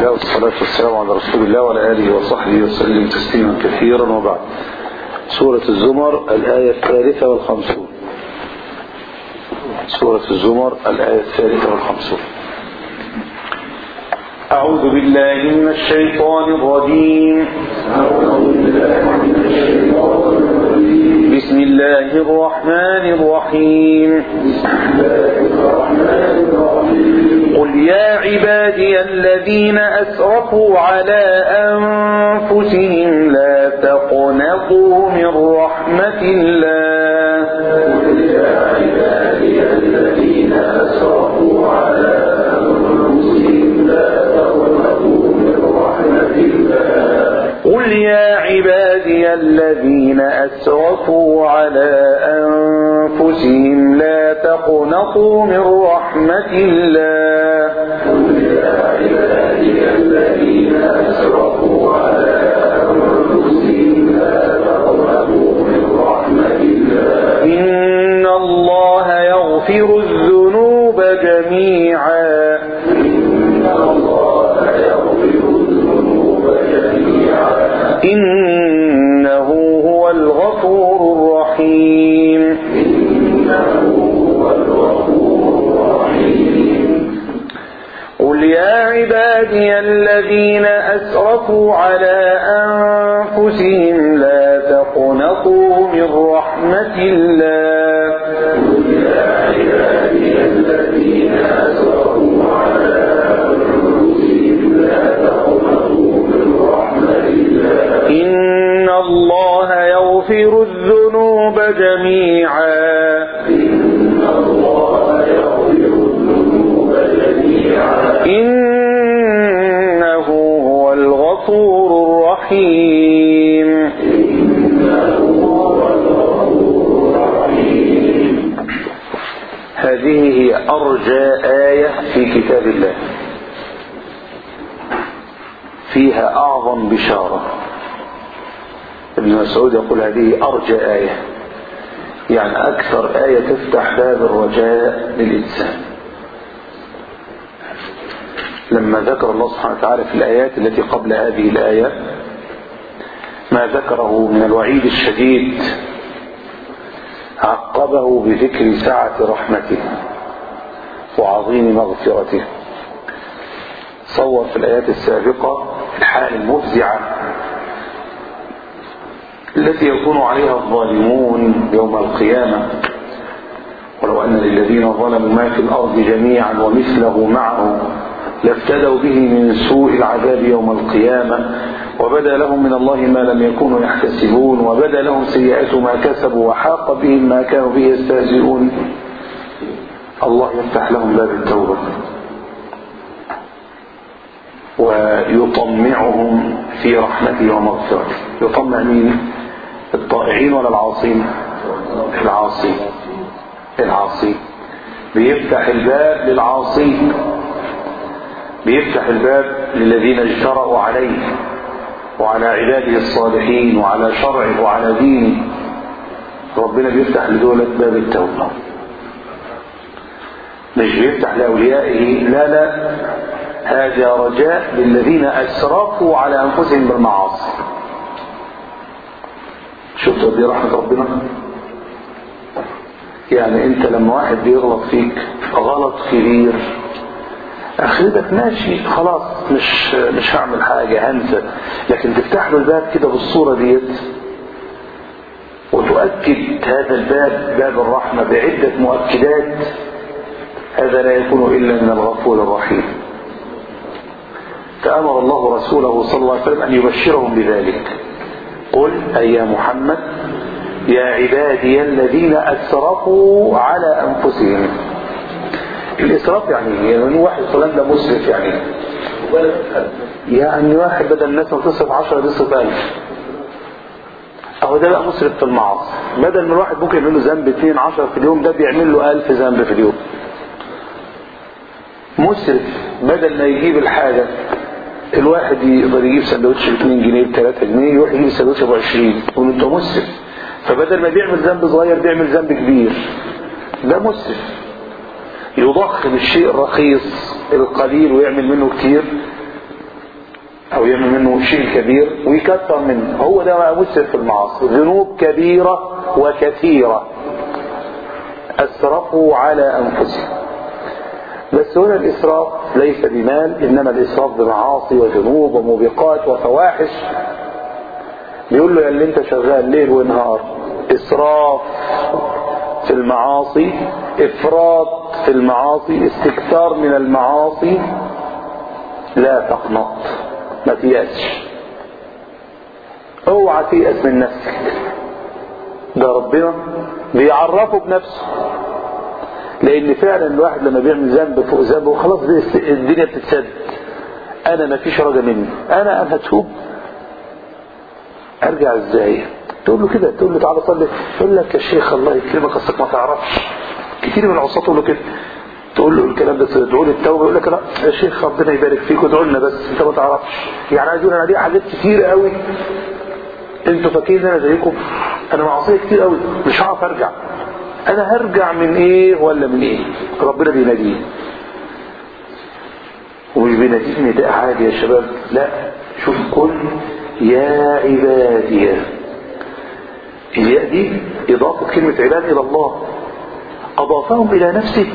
الله والصلاة والسلام على رسول الله وعلى آله وصحبه وسلم تسليما كثيرا وبعد سورة الزمر الآية الثالثة والخمسون سورة الزمر الآية الثالثة والخمسون أعوذ بالله من الشيطان الرجيم بسم الله الرحمن الرحيم قل يا عبادي الذين أسرفوا على أنفسهم لا تقنطوا من رحمة الله قل يا عبادي الذين أسرفوا على أنفسهم لا تقنطوا من رحمة الله قل يا عبادي الذين أسرفوا على أنفسهم لا تقنطوا من رحمة الله قل يا عبادي الذين أسرفوا على أنفسهم لا تقنطوا من رحمة الله إن الله يغفر الذنوب جميعا إن الله يغفر الذنوب جميعا إنه هو الغفور الرحيم إنه هو الغفور الرحيم قل يا عبادي الذين أسرفوا على أنفسهم لا تقنطوا من رحمة الله قل يا عبادي الذين أسرفوا على أنفسهم لا تقنطوا من رحمة الله إن الله يغفر الذنوب جميعا إن الله يغفر الذنوب جميعا إنه هو الغفور الرحيم إنه هو الغفور الرحيم هذه هي أرجى آية في كتاب الله فيها أعظم بشارة ابن مسعود يقول هذه أرجى آية يعني أكثر آية تفتح باب الرجاء للإنسان لما ذكر الله سبحانه وتعالى في الآيات التي قبل هذه الآية ما ذكره من الوعيد الشديد عقبه بذكر سعة رحمته وعظيم مغفرته صور في الآيات السابقة الحال المفزعة التي يكون عليها الظالمون يوم القيامة ولو أن للذين ظلموا ما في الأرض جميعا ومثله معه لافتدوا به من سوء العذاب يوم القيامة وبدا لهم من الله ما لم يكونوا يحتسبون وبدا لهم سيئات ما كسبوا وحاق بهم ما كانوا به يستهزئون الله يفتح لهم باب التوبة ويطمعهم في رحمته ومغفرته يطمع مين الطائعين ولا العاصين العاصين العاصين بيفتح الباب للعاصين بيفتح الباب للذين اجترأوا عليه وعلى عباده الصالحين وعلى شرعه وعلى دينه ربنا بيفتح لدولة باب التوبة مش بيفتح لأوليائه لا لا هذا رجاء للذين أسرفوا على أنفسهم بالمعاصي شفت دي رحمة ربنا يعني انت لما واحد بيغلط فيك غلط كبير اخرتك ماشي خلاص مش مش هعمل حاجة هنسى لكن تفتح له الباب كده بالصورة ديت وتؤكد هذا الباب باب الرحمة بعدة مؤكدات هذا لا يكون إلا من الغفور الرحيم فأمر الله رسوله صلى الله عليه وسلم أن يبشرهم بذلك قل أي يا محمد يا عبادي الذين أسرفوا على أنفسهم الإسراف يعني إيه؟ يعني واحد فلان ده مسرف يعني إيه؟ يعني واحد بدل الناس ما تصرف 10 يصرف 1000 أهو ده بقى مسرف في المعاصي بدل ما الواحد ممكن يعمل له ذنب 2 10 في اليوم ده بيعمل له 1000 ذنب في اليوم مسرف بدل ما يجيب الحاجة الواحد يقدر يجيب سندوتش ب 2 جنيه ب 3 جنيه يروح يجيب سندوتش ب 20 يقول انت مسرف فبدل ما بيعمل ذنب صغير بيعمل ذنب كبير ده مسرف يضخم الشيء الرخيص القليل ويعمل منه كتير او يعمل منه شيء كبير ويكثر منه هو ده مسرف في المعاصي ذنوب كبيرة وكثيرة اسرفوا على انفسهم بس هنا الاسراف ليس بمال انما الاسراف بمعاصي وذنوب وموبقات وفواحش بيقول له يا اللي انت شغال ليل ونهار اسراف في المعاصي افراط في المعاصي استكثار من المعاصي لا تقنط ما تيأسش اوعى تيأس من نفسك ده ربنا بيعرفه بنفسه لان فعلا الواحد لما بيعمل ذنب فوق ذنب خلاص الدنيا بتتسد انا ما فيش رجا مني انا انا هتوب ارجع ازاي تقول له كده تقول له تعالى صلي يقول لك يا شيخ الله يكرمك اصلك ما تعرفش كتير من العصاة تقول له كده تقول له الكلام ده تدعو لي التوبه يقول لك لا يا شيخ ربنا يبارك فيك وادعوا لنا بس انت ما تعرفش يعني عايز اقول انا دي حاجات كتير قوي انتوا فاكرين انا زيكم انا معصيه كتير قوي مش هعرف ارجع انا هرجع من ايه ولا من ايه ربنا بيناديه ومش بيناديه نداء عادي يا شباب لا شوف كل يا عبادي الياء دي اضافه كلمه عباد الى الله اضافهم الى نفسه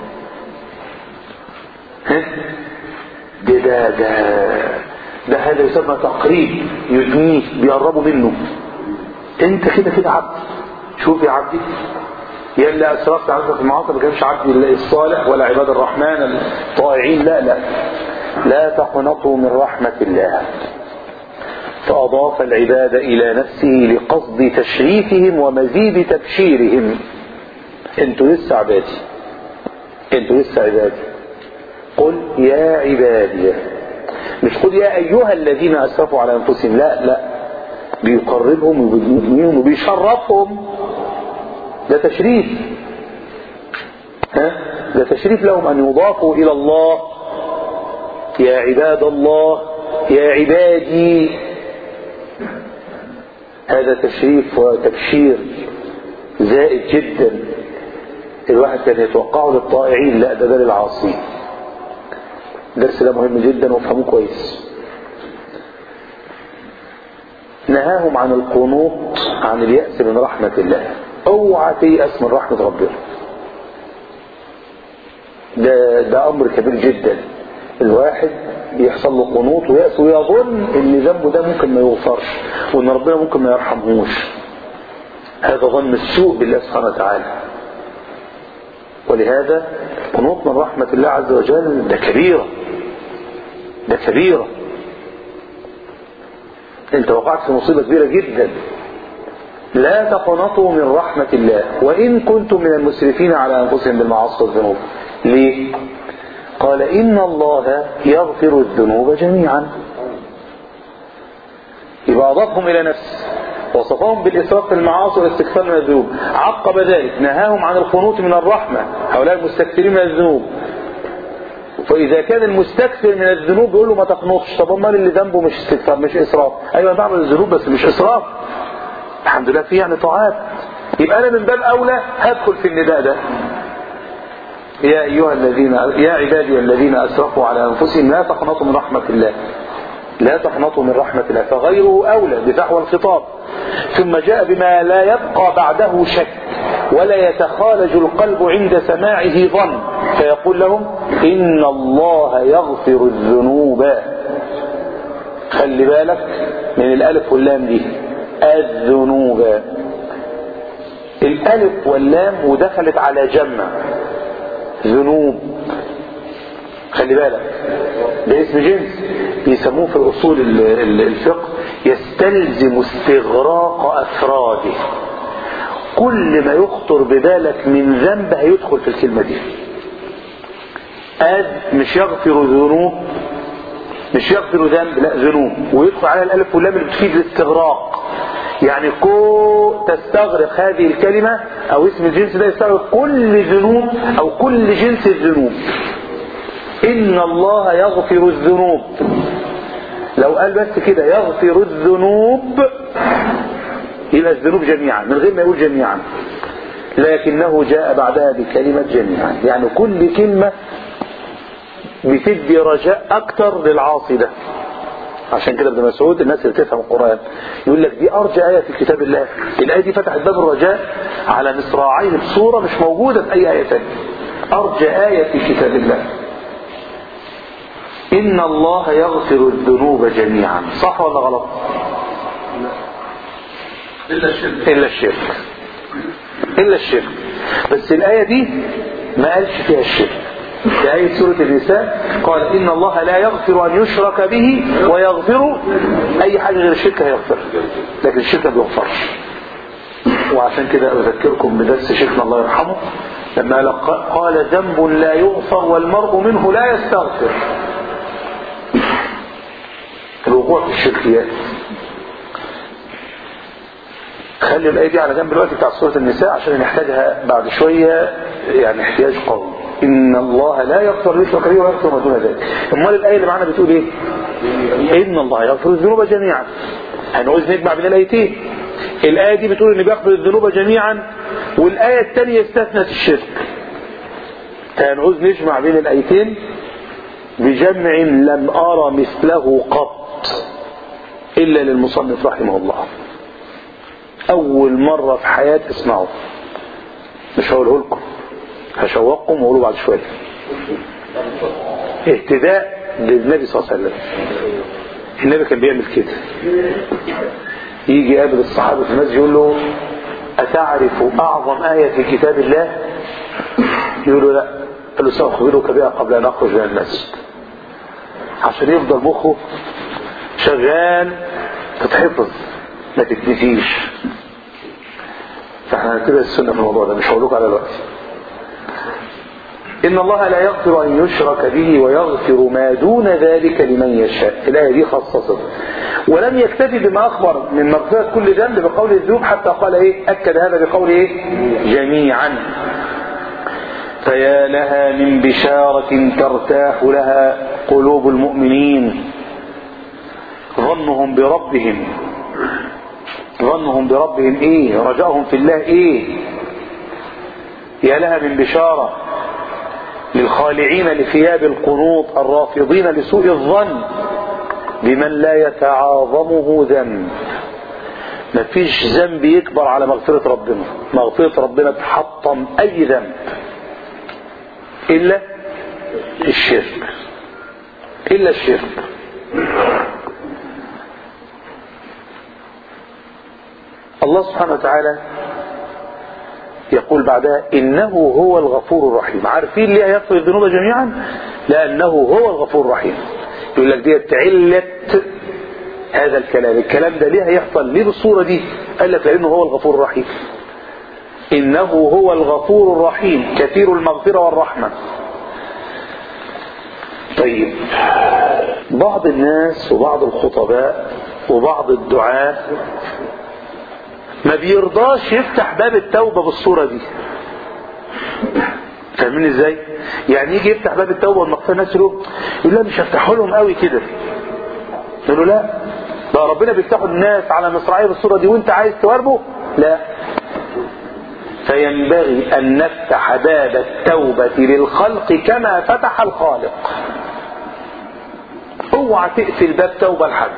ها ده ده ده ده هذا يسمى تقريب يدنيه بيقربوا منه انت كده كده عبد شوف يا عبدي يا اللي اسرفت عنك في المعاصي ما كانش عبدي الصالح ولا عباد الرحمن الطائعين لا لا لا تقنطوا من رحمة الله فأضاف العباد إلى نفسه لقصد تشريفهم ومزيد تبشيرهم انتوا لسه عبادي انتوا لسه عبادي قل يا عبادي مش قل يا أيها الذين أسرفوا على أنفسهم لا لا بيقربهم وبيبنيهم وبيشرفهم ده تشريف ها ده تشريف لهم أن يضافوا إلى الله يا عباد الله يا عبادي هذا تشريف وتبشير زائد جدا الواحد كان يتوقعه للطائعين لا ده ده للعاصين الدرس ده مهم جدا وافهموه كويس نهاهم عن القنوط عن اليأس من رحمة الله اوعى تيأس من رحمة ربنا ده ده امر كبير جدا الواحد بيحصل له قنوط ويأس ويظن ان ذنبه ده ممكن ما يغفرش وان ربنا ممكن ما يرحمهوش هذا ظن السوء بالله سبحانه وتعالى ولهذا قنوط من رحمة الله عز وجل ده كبيرة ده كبيرة انت وقعت في مصيبة كبيرة جدا لا تقنطوا من رحمة الله وإن كنتم من المسرفين على أنفسهم بالمعاصي والذنوب ليه قال إن الله يغفر الذنوب جميعا يبقى أضافهم إلى نفسه وصفهم بالإسراف في المعاصي والاستكثار من الذنوب عقب ذلك نهاهم عن القنوط من الرحمة هؤلاء المستكثرين من الذنوب فإذا كان المستكثر من الذنوب يقول له ما تقنطش طب امال اللي ذنبه مش استكثار مش إسراف أيوة أنا بعمل الذنوب بس مش إسراف الحمد لله في يعني طاعات يبقى أنا من باب أولى هدخل في النداء ده يا أيها الذين يا عبادي الذين أسرفوا على أنفسهم لا تقنطوا من رحمة الله لا تقنطوا من رحمة الله فغيره أولى بفحوى الخطاب ثم جاء بما لا يبقى بعده شك ولا يتخالج القلب عند سماعه ظن فيقول لهم إن الله يغفر الذنوب خلي بالك من الألف واللام دي الذنوب الألف واللام ودخلت على جمع ذنوب خلي بالك ده اسم جنس بيسموه في الاصول الفقه يستلزم استغراق افراده كل ما يخطر ببالك من ذنب هيدخل في الكلمه دي أد مش يغفر ذنوب مش يغفر ذنب لا ذنوب ويدخل عليها الالف واللام اللي بتفيد الاستغراق يعني كو تستغرق هذه الكلمة او اسم الجنس ده يستغرق كل ذنوب او كل جنس الذنوب ان الله يغفر الذنوب لو قال بس كده يغفر الذنوب يبقى الذنوب جميعا من غير ما يقول جميعا لكنه جاء بعدها بكلمة جميعا يعني كل كلمة بتدي رجاء اكتر للعاصي ده عشان كده ابن مسعود الناس اللي تفهم القرآن يقول لك دي أرجى آية في كتاب الله الآية دي فتحت باب الرجاء على مصراعين بصورة مش موجودة في أي آية ثانيه أرجى آية في كتاب الله إن الله يغفر الذنوب جميعا صح ولا غلط إلا الشرك إلا الشرك إلا الشرك بس الآية دي ما قالش فيها الشرك في آية سورة النساء قال إن الله لا يغفر أن يشرك به ويغفر أي حاجة غير الشرك هيغفر لكن الشرك ما بيغفرش وعشان كده أذكركم بدرس شيخنا الله يرحمه لما قال ذنب لا يغفر والمرء منه لا يستغفر الوقوع في الشركيات خلي الآية دي على جنب الوقت بتاع سورة النساء عشان نحتاجها بعد شوية يعني احتياج قوي إن الله لا يغفر يشرك به ويغفر ما دون ذلك أمال الآية اللي معانا بتقول إيه؟ إن الله يغفر الذنوب جميعا هنعوز نجمع بين الآيتين الآية دي بتقول إن بيغفر الذنوب جميعا والآية الثانية استثنت الشرك هنعوز نجمع بين الآيتين بجمع لم أرى مثله قط إلا للمصنف رحمه الله أول مرة في حياتي اسمعه مش هقوله لكم هشوقكم وأقوله بعد شوية اهتداء للنبي صلى الله عليه وسلم النبي كان بيعمل كده يجي يقابل الصحابة في المسجد يقول له أتعرف أعظم آية في كتاب الله يقول له لا قال له سأخبرك بها قبل أن أخرج من المسجد عشان يفضل مخه شغال تتحفظ ما تتنسيش فاحنا هنتبع السنة في الموضوع ده مش هقول لكم على الوقت إن الله لا يغفر أن يشرك به ويغفر ما دون ذلك لمن يشاء الآية دي خصصت ولم يكتفي بما أخبر من مغفرة كل ذنب بقول الذنوب حتى قال إيه أكد هذا بقول إيه جميعا فيا لها من بشارة ترتاح لها قلوب المؤمنين ظنهم بربهم ظنهم بربهم ايه رجاهم في الله ايه يا لها من بشارة للخالعين لثياب القنوط الرافضين لسوء الظن بمن لا يتعاظمه ذنب مفيش ذنب يكبر على مغفرة ربنا مغفرة ربنا تحطم اي ذنب الا الشرك الا الشرك الله سبحانه وتعالى يقول بعدها إنه هو الغفور الرحيم عارفين ليه يغفر الذنوب جميعا لأنه هو الغفور الرحيم يقول لك دي علة هذا الكلام الكلام ده ليه هيحصل ليه بالصورة دي قال لك لأنه هو الغفور الرحيم إنه هو الغفور الرحيم كثير المغفرة والرحمة طيب بعض الناس وبعض الخطباء وبعض الدعاة ما بيرضاش يفتح باب التوبة بالصورة دي فاهمين ازاي يعني يجي يفتح باب التوبة والمغفرة الناس يقول يقول لا مش هفتحه لهم قوي كده يقول له لا ده ربنا بيفتحوا الناس على مصراعيه بالصورة دي وانت عايز تواربه لا فينبغي ان نفتح باب التوبة للخلق كما فتح الخالق اوعى تقفل باب توبة لحد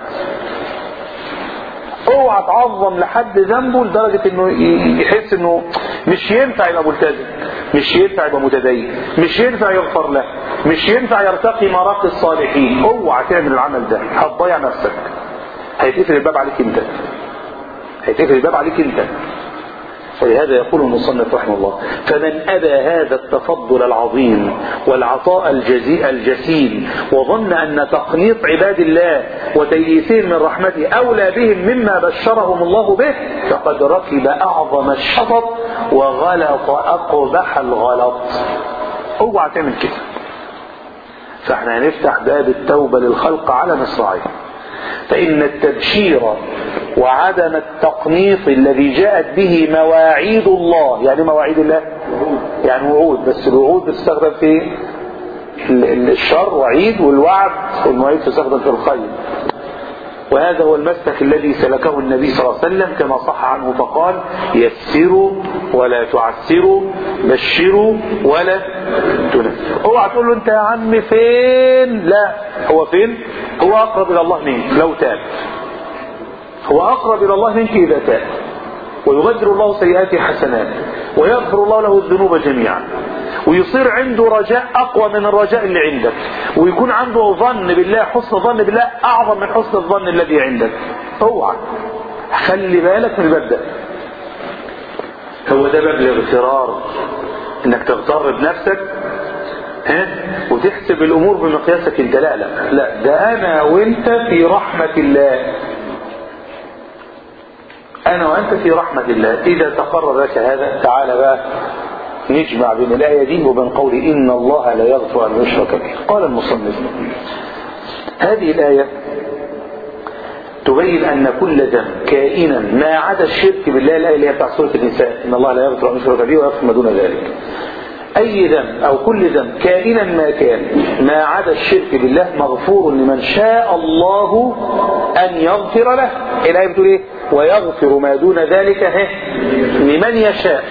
اوعى تعظم لحد ذنبه لدرجة انه يحس انه مش ينفع يبقى ملتزم مش ينفع يبقى متدين مش ينفع يغفر له مش ينفع يرتقي مراقي الصالحين اوعى تعمل العمل ده هتضيع نفسك هيتقفل الباب عليك انت هيتقفل الباب عليك انت ولهذا يقول المصنف رحمه الله فمن أبى هذا التفضل العظيم والعطاء الجزيء الجسيم وظن أن تقنيط عباد الله وتيئيسهم من رحمته أولى بهم مما بشرهم الله به فقد ركب أعظم الشطط وغلط أقبح الغلط اوعى تعمل كده فاحنا هنفتح باب التوبة للخلق على مصراعيه فإن التبشير وعدم التقنيط الذي جاءت به مواعيد الله يعني مواعيد الله يعني وعود بس الوعود بتستخدم في الشر وعيد والوعد والمواعيد تستخدم في الخير وهذا هو المسلك الذي سلكه النبي صلى الله عليه وسلم كما صح عنه فقال يسروا ولا تعسروا بشروا ولا تنفروا اوعى تقول له انت يا عم فين لا هو فين هو اقرب الى الله منك لو تاب هو اقرب الى الله منك اذا تاب ويبدل الله سيئاته حسنات ويغفر الله له الذنوب جميعا ويصير عنده رجاء اقوى من الرجاء اللي عندك ويكون عنده ظن بالله حسن ظن بالله اعظم من حسن الظن الذي عندك اوعى خلي بالك من الباب ده هو ده باب الاغترار انك تغتر بنفسك ها وتحسب الامور بمقياسك انت لا لا لا ده انا وانت في رحمة الله انا وانت في رحمة الله اذا تقرر لك هذا تعالى بقى نجمع بين الآية دي وبين قول إن الله لا يغفر أن يشرك به قال المصنف هذه الآية تبين أن كل ذنب كائنا ما عدا الشرك بالله الآية اللي هي بتاع سورة النساء إن الله لا يغفر أن يشرك به ويغفر ما دون ذلك أي ذنب أو كل ذنب كائنا ما كان ما عدا الشرك بالله مغفور لمن شاء الله أن يغفر له الآية بتقول إيه ويغفر ما دون ذلك هه لمن يشاء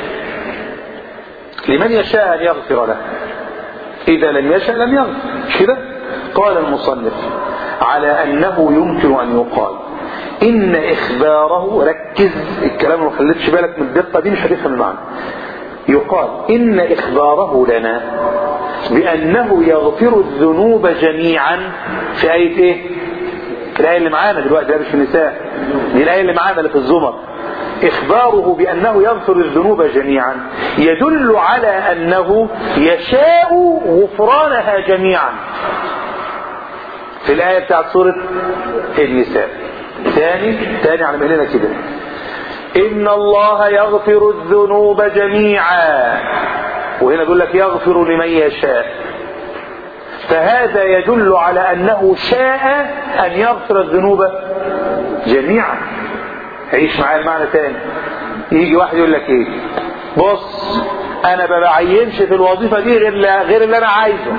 لمن يشاء أن يغفر له إذا لم يشاء لم يغفر مش كده قال المصنف على أنه يمكن أن يقال إن إخباره ركز الكلام ما خليتش بالك من الدقة دي مش هتفهم المعنى يقال إن إخباره لنا بأنه يغفر الذنوب جميعا في آية إيه؟ في الآية اللي معانا دلوقتي ده مش في النساء دي الآية اللي معانا اللي في الزمر إخباره بأنه يغفر الذنوب جميعا يدل على أنه يشاء غفرانها جميعا في الآية بتاعت سورة النساء ثاني ثاني على مهلنا كده إن الله يغفر الذنوب جميعا وهنا بيقول لك يغفر لمن يشاء فهذا يدل على أنه شاء أن يغفر الذنوب جميعا عيش معايا المعنى تاني يجي واحد يقول لك ايه بص انا ما بعينش في الوظيفه دي غير غير اللي انا عايزه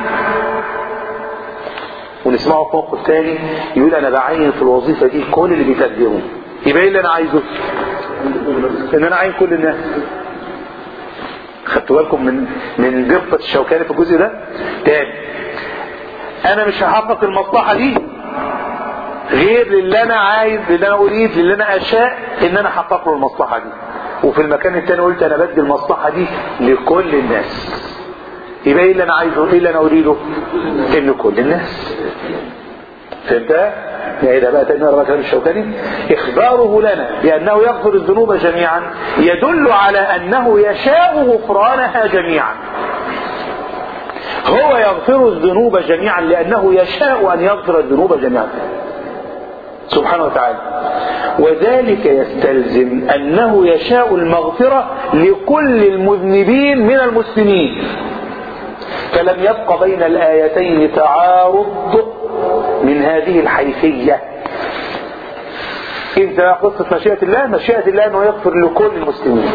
ونسمعه في موقف تاني يقول انا بعين في الوظيفه دي كل اللي بيقدمه يبقى ايه اللي انا عايزه ان انا اعين كل الناس خدتوا بالكم من من دقه الشوكاني في الجزء ده تاني انا مش هحقق المصلحه دي غير للي انا عايز للي انا اريد للي انا اشاء ان انا احقق له المصلحه دي وفي المكان التاني قلت انا بدي المصلحه دي لكل الناس يبقى ايه اللي انا عايزه ايه اللي انا اريده ان كل الناس فهمتها نعيدها بقى تاني مرة كلام الشوكاني إخباره لنا بأنه يغفر الذنوب جميعا يدل على أنه يشاء غفرانها جميعا هو يغفر الذنوب جميعا لأنه يشاء أن يغفر الذنوب جميعا سبحانه وتعالى وذلك يستلزم أنه يشاء المغفرة لكل المذنبين من المسلمين فلم يبق بين الآيتين تعارض من هذه الحيثية انت قصة مشيئة الله مشيئة الله انه يغفر لكل المسلمين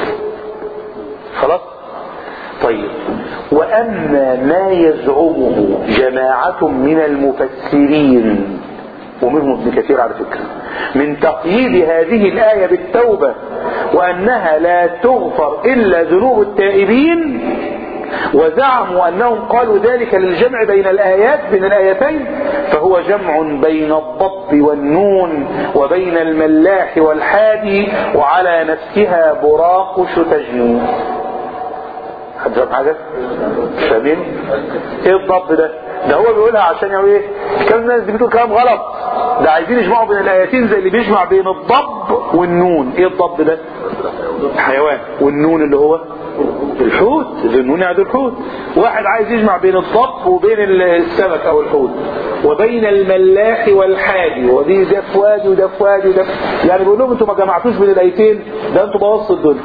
خلاص طيب واما ما يزعمه جماعة من المفسرين ومنهم ابن كثير على فكرة من تقييد هذه الآية بالتوبة وأنها لا تغفر إلا ذنوب التائبين وزعموا أنهم قالوا ذلك للجمع بين الآيات بين الآيتين فهو جمع بين الضب والنون وبين الملاح والحادي وعلى نفسها براقش تجنون حد فاهم حاجة؟ فاهمين؟ ايه الضب ده؟ ده هو بيقولها عشان يقول ايه؟ كم الناس دي بتقول كلام غلط ده عايزين يجمعوا بين الايتين زي اللي بيجمع بين الضب والنون ايه الضب ده؟ حيوان والنون اللي هو الحوت النون يعني الحوت واحد عايز يجمع بين الضب وبين السمك او الحوت وبين الملاح والحادي ودي ده في وادي وده في وادي وده يعني بيقول لهم انتوا ما جمعتوش بين الايتين ده انتوا بوظتوا الدنيا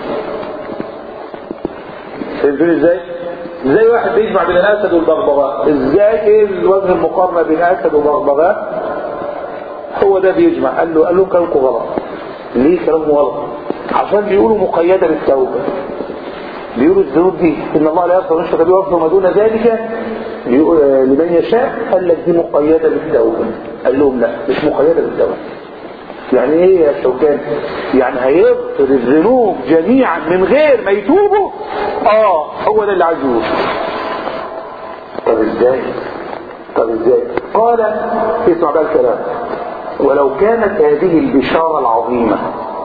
فهمتوني ازاي؟ ازاي واحد بيجمع بين الاسد والبغبغاء ازاي ايه الوجه المقارنه بين اسد وبغبغاء هو ده بيجمع قال له قال لهم كلامكم غلط ليه كلامكم غلط عشان بيقولوا مقيده بالتوبه بيقولوا الذنوب دي ان الله لا يغفر يشرك به ويغفر ما دون ذلك لمن يشاء قال لك دي مقيده بالتوبه قال لهم لا مش مقيده بالتوبه يعني ايه يا شوكان يعني هيغفر الذنوب جميعا من غير ما يتوبوا اه هو ده اللي عايز يقول ازاي طب ازاي قال اسمع بقى الكلام ولو كانت هذه البشارة العظيمة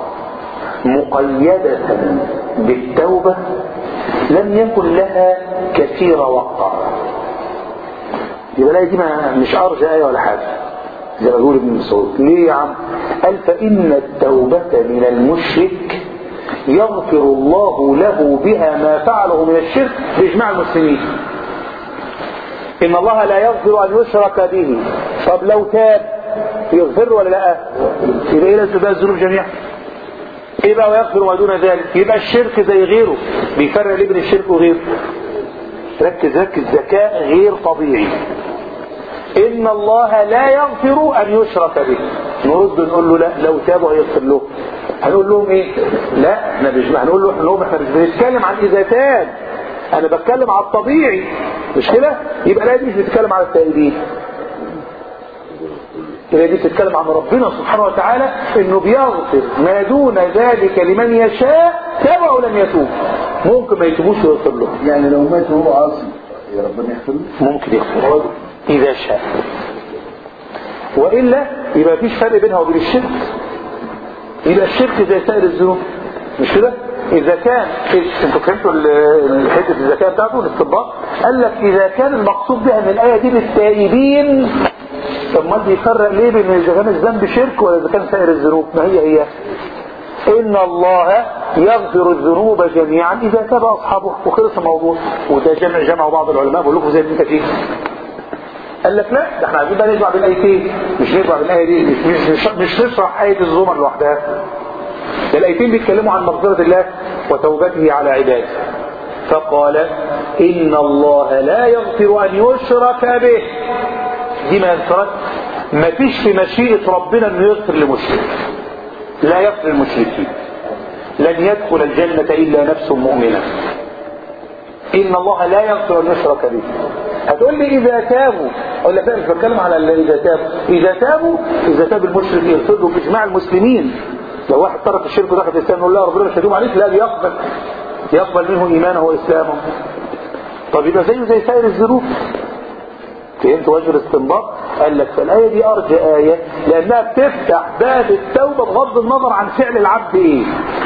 مقيدة بالتوبة لم يكن لها كثير وقع يبقى الآية دي ما مش أرجى آية ولا حاجة زي ما بيقول ابن مسعود ليه يا عم قال فإن التوبة من المشرك يغفر الله له بها ما فعله من الشرك بإجماع المسلمين إن الله لا يغفر أن يشرك به طب لو تاب يغفر ولا لا يبقى إيه لازم بقى الذنوب جميعا ايه بقى ويغفر ما دون ذلك يبقى الشرك زي غيره بيفرق ليه بين الشرك وغيره ركز ركز ذكاء غير طبيعي ان الله لا يغفر ان يشرك به نرد نقول له لا لو تابوا هيغفر له هنقول لهم ايه لا احنا مش هنقول له لهم احنا مش بنتكلم عن اذا تاب انا بتكلم على الطبيعي مش كده يبقى لا دي مش بتتكلم على التائبين هي دي بتتكلم عن ربنا سبحانه وتعالى انه بيغفر ما دون ذلك لمن يشاء تاب او لم يتوب ممكن ما يتوبوش ويغفر له يعني لو مات وهو عاصي يا ربنا يغفر له ممكن يغفر له اذا شاء والا يبقى مفيش فرق بينها وبين الشرك يبقى الشرك زي سائر الذنوب مش كده اذا كان انتوا فهمتوا ال- حته الزكاه بتاعته الاستنباط قال لك اذا كان المقصود بها من الايه دي بالتائبين طب ما بيفرق ليه بين اذا كان الذنب شرك ولا اذا كان سائر الذنوب ما هي هي ان الله يغفر الذنوب جميعا اذا تاب اصحابه وخلص الموضوع وده جمع جمع بعض العلماء بقول لكم زي ابن كثير قال لك لا ده احنا عايزين بقى نجمع بين الايتين مش نجمع بين الايه دي مش مش مش, مش نشرح ايه الزمر لوحدها ده الايتين بيتكلموا عن مغفرة الله وتوبته على عباده فقال ان الله لا يغفر ان يشرك به دي ما ينفرد ما فيش في مشيئة ربنا انه يغفر لمشرك لا يغفر المشركين لن يدخل الجنة الا نفس مؤمنة ان الله لا يغفر ان يشرك به هتقول لي اذا تابوا اقول لك لا مش بتكلم على ال- اذا تابوا اذا تابوا اذا تاب المشرك يغفر له باجماع المسلمين لو واحد ترك الشرك ودخل في الاسلام نقول لا ربنا مش هيتوب عليك لا بيقبل يقبل منه ايمانه واسلامه طب يبقى زيه زي سائر الذنوب فهمت وجه الاستنباط قال لك فالآية دي أرجى آية لأنها بتفتح باب التوبة بغض النظر عن فعل العبد إيه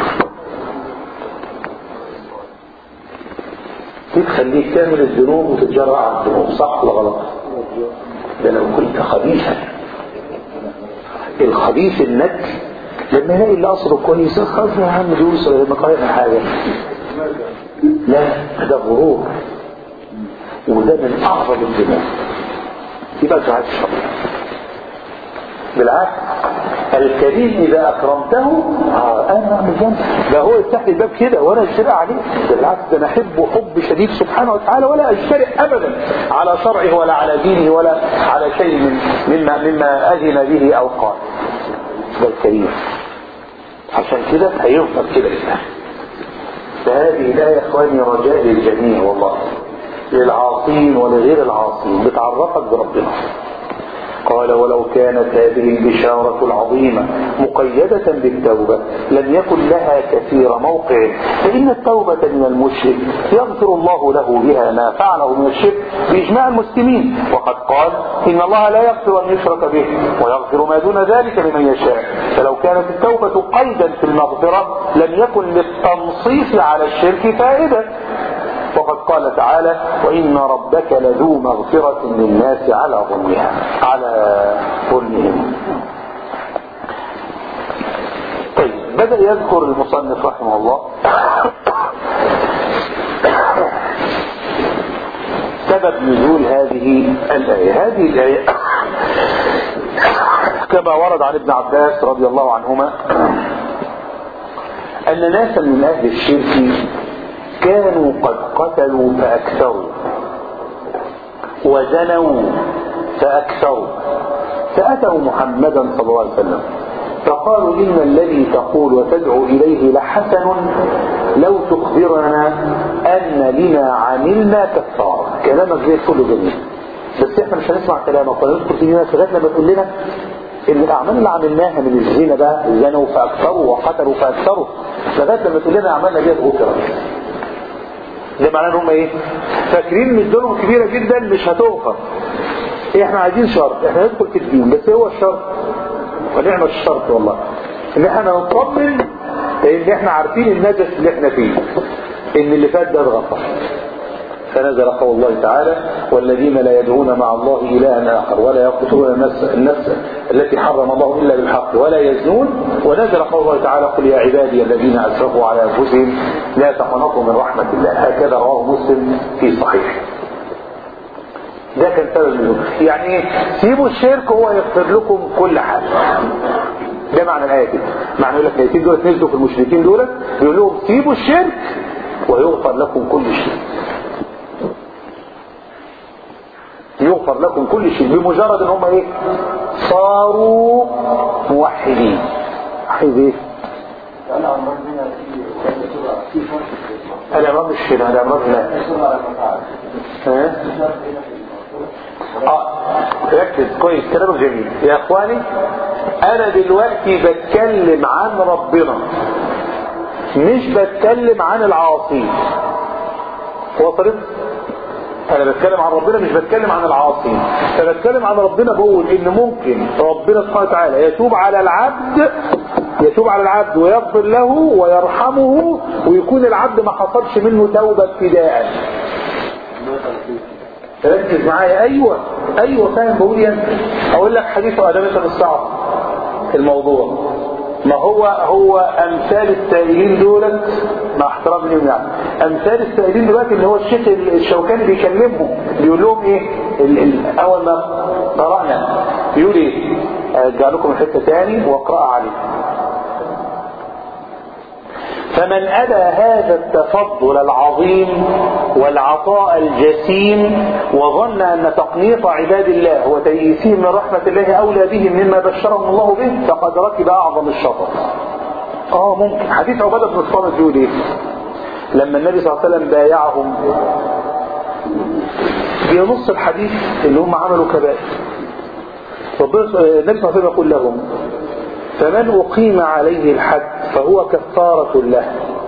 دي تخليك تعمل الذنوب وتتجرع على الذنوب صح ولا غلط ده لو كنت خبيثا الخبيث النك لما يلاقي اللي أصله كويس خلاص يا عم دوس ولا ما قايل حاجة لا ده غرور وده من أعظم الذنوب يبقى انت عايز الشر بالعكس الكريم اذا اكرمته آه انا اعمل جنب ده هو يفتح لي الباب كده وانا اجترئ عليه ده بالعكس ده انا احبه حب شديد سبحانه وتعالى ولا اجترئ ابدا على شرعه ولا على دينه ولا على شيء من مما مما اذن به او قال ده الكريم عشان كده هيفضل كده الاسلام فهذه الآية يا إخواني رجاء للجميع والله للعاصين ولغير العاصين بتعرفك بربنا قال ولو كانت هذه البشارة العظيمة مقيدة بالتوبة لم يكن لها كثير موقع فإن التوبة من المشرك يغفر الله له بها ما فعله من الشرك بإجماع المسلمين وقد قال إن الله لا يغفر أن يشرك به ويغفر ما دون ذلك لمن يشاء فلو كانت التوبة قيدا في المغفرة لم يكن للتنصيص على الشرك فائدة وقد قال تعالى وإن ربك لذو مغفرة للناس على ظلمها على ظلمهم طيب بدأ يذكر المصنف رحمه الله سبب نزول هذه الآية هذه الآية كما ورد عن ابن عباس رضي الله عنهما أن ناسا من أهل الشرك كانوا قد قتلوا فأكثروا وزنوا فأكثروا فأتوا محمدا صلى الله عليه وسلم فقالوا إن الذي تقول وتدعو إليه لحسن لو تخبرنا أن لما عملنا كفارة كلامك زي كله جميل بس احنا مش هنسمع كلامك ولا ندخل في دينك لغايه لما تقول لنا ان الاعمال اللي عملناها من الزنا بقى زنوا فاكثروا وقتلوا فاكثروا لغايه لما تقول لنا عملنا دي غفرت ده معناه ان هم ايه فاكرين ان الدنيا كبيره جدا مش هتوقف إيه احنا عايزين شرط احنا ندخل في الدين بس هو الشرط ونعمل الشرط والله ان احنا نطمن لان احنا عارفين النجس اللي احنا فيه ان اللي فات ده اتغفر فنزل قول الله تعالى والذين لا يدعون مع الله إلها آخر ولا يقتلون النفس, النفس التي حرم الله إلا بالحق ولا يزنون ونزل قول الله تعالى قل يا عبادي الذين أسرفوا على أنفسهم لا تقنطوا من رحمة الله هكذا رواه مسلم في صحيح ده كان سبب النزول يعني ايه سيبوا الشرك هو يغفر لكم كل حاجة ده معنى الآية كده معنى يقول لك الايتين دول نزلوا في المشركين دول يقول لهم سيبوا الشرك ويغفر لكم كل شيء يغفر لكم كل شيء بمجرد ان هم ايه صاروا موحدين عايز ايه الامراض مش هنا الامراض هنا ها اه ركز كويس كلامك جميل يا اخواني انا دلوقتي بتكلم عن ربنا مش بتكلم عن العاصي وصلت انا بتكلم عن ربنا مش بتكلم عن العاصي فبتكلم عن ربنا بقول ان ممكن ربنا سبحانه وتعالى يتوب على العبد يتوب على العبد ويغفر له ويرحمه ويكون العبد ما حصلش منه توبة ابتداء ركز معايا ايوه ايوه فاهم بقول يا اقول لك حديث ادمة الصعب الموضوع ما هو هو امثال السائلين دولت مع احترام ليهم يعني امثال السائلين دلوقتي اللي هو الشيخ الشوكاني بيكلمهم بيقول لهم ايه ال ال اول ما قرانا بيقول ايه ارجع لكم الحته تاني واقرا عليه فمن أبى هذا التفضل العظيم والعطاء الجسيم وظن أن تقنيط عباد الله وتيسير من رحمة الله أولى بهم مما بشرهم الله به فقد ركب أعظم الشطر آه ممكن حديث عبادة بن الصامت يقول إيه لما النبي صلى الله عليه وسلم بايعهم في نص الحديث اللي هم عملوا كبائر ربنا النبي صلى الله عليه وسلم يقول لهم فمن أقيم عليه الحد فهو كفارة له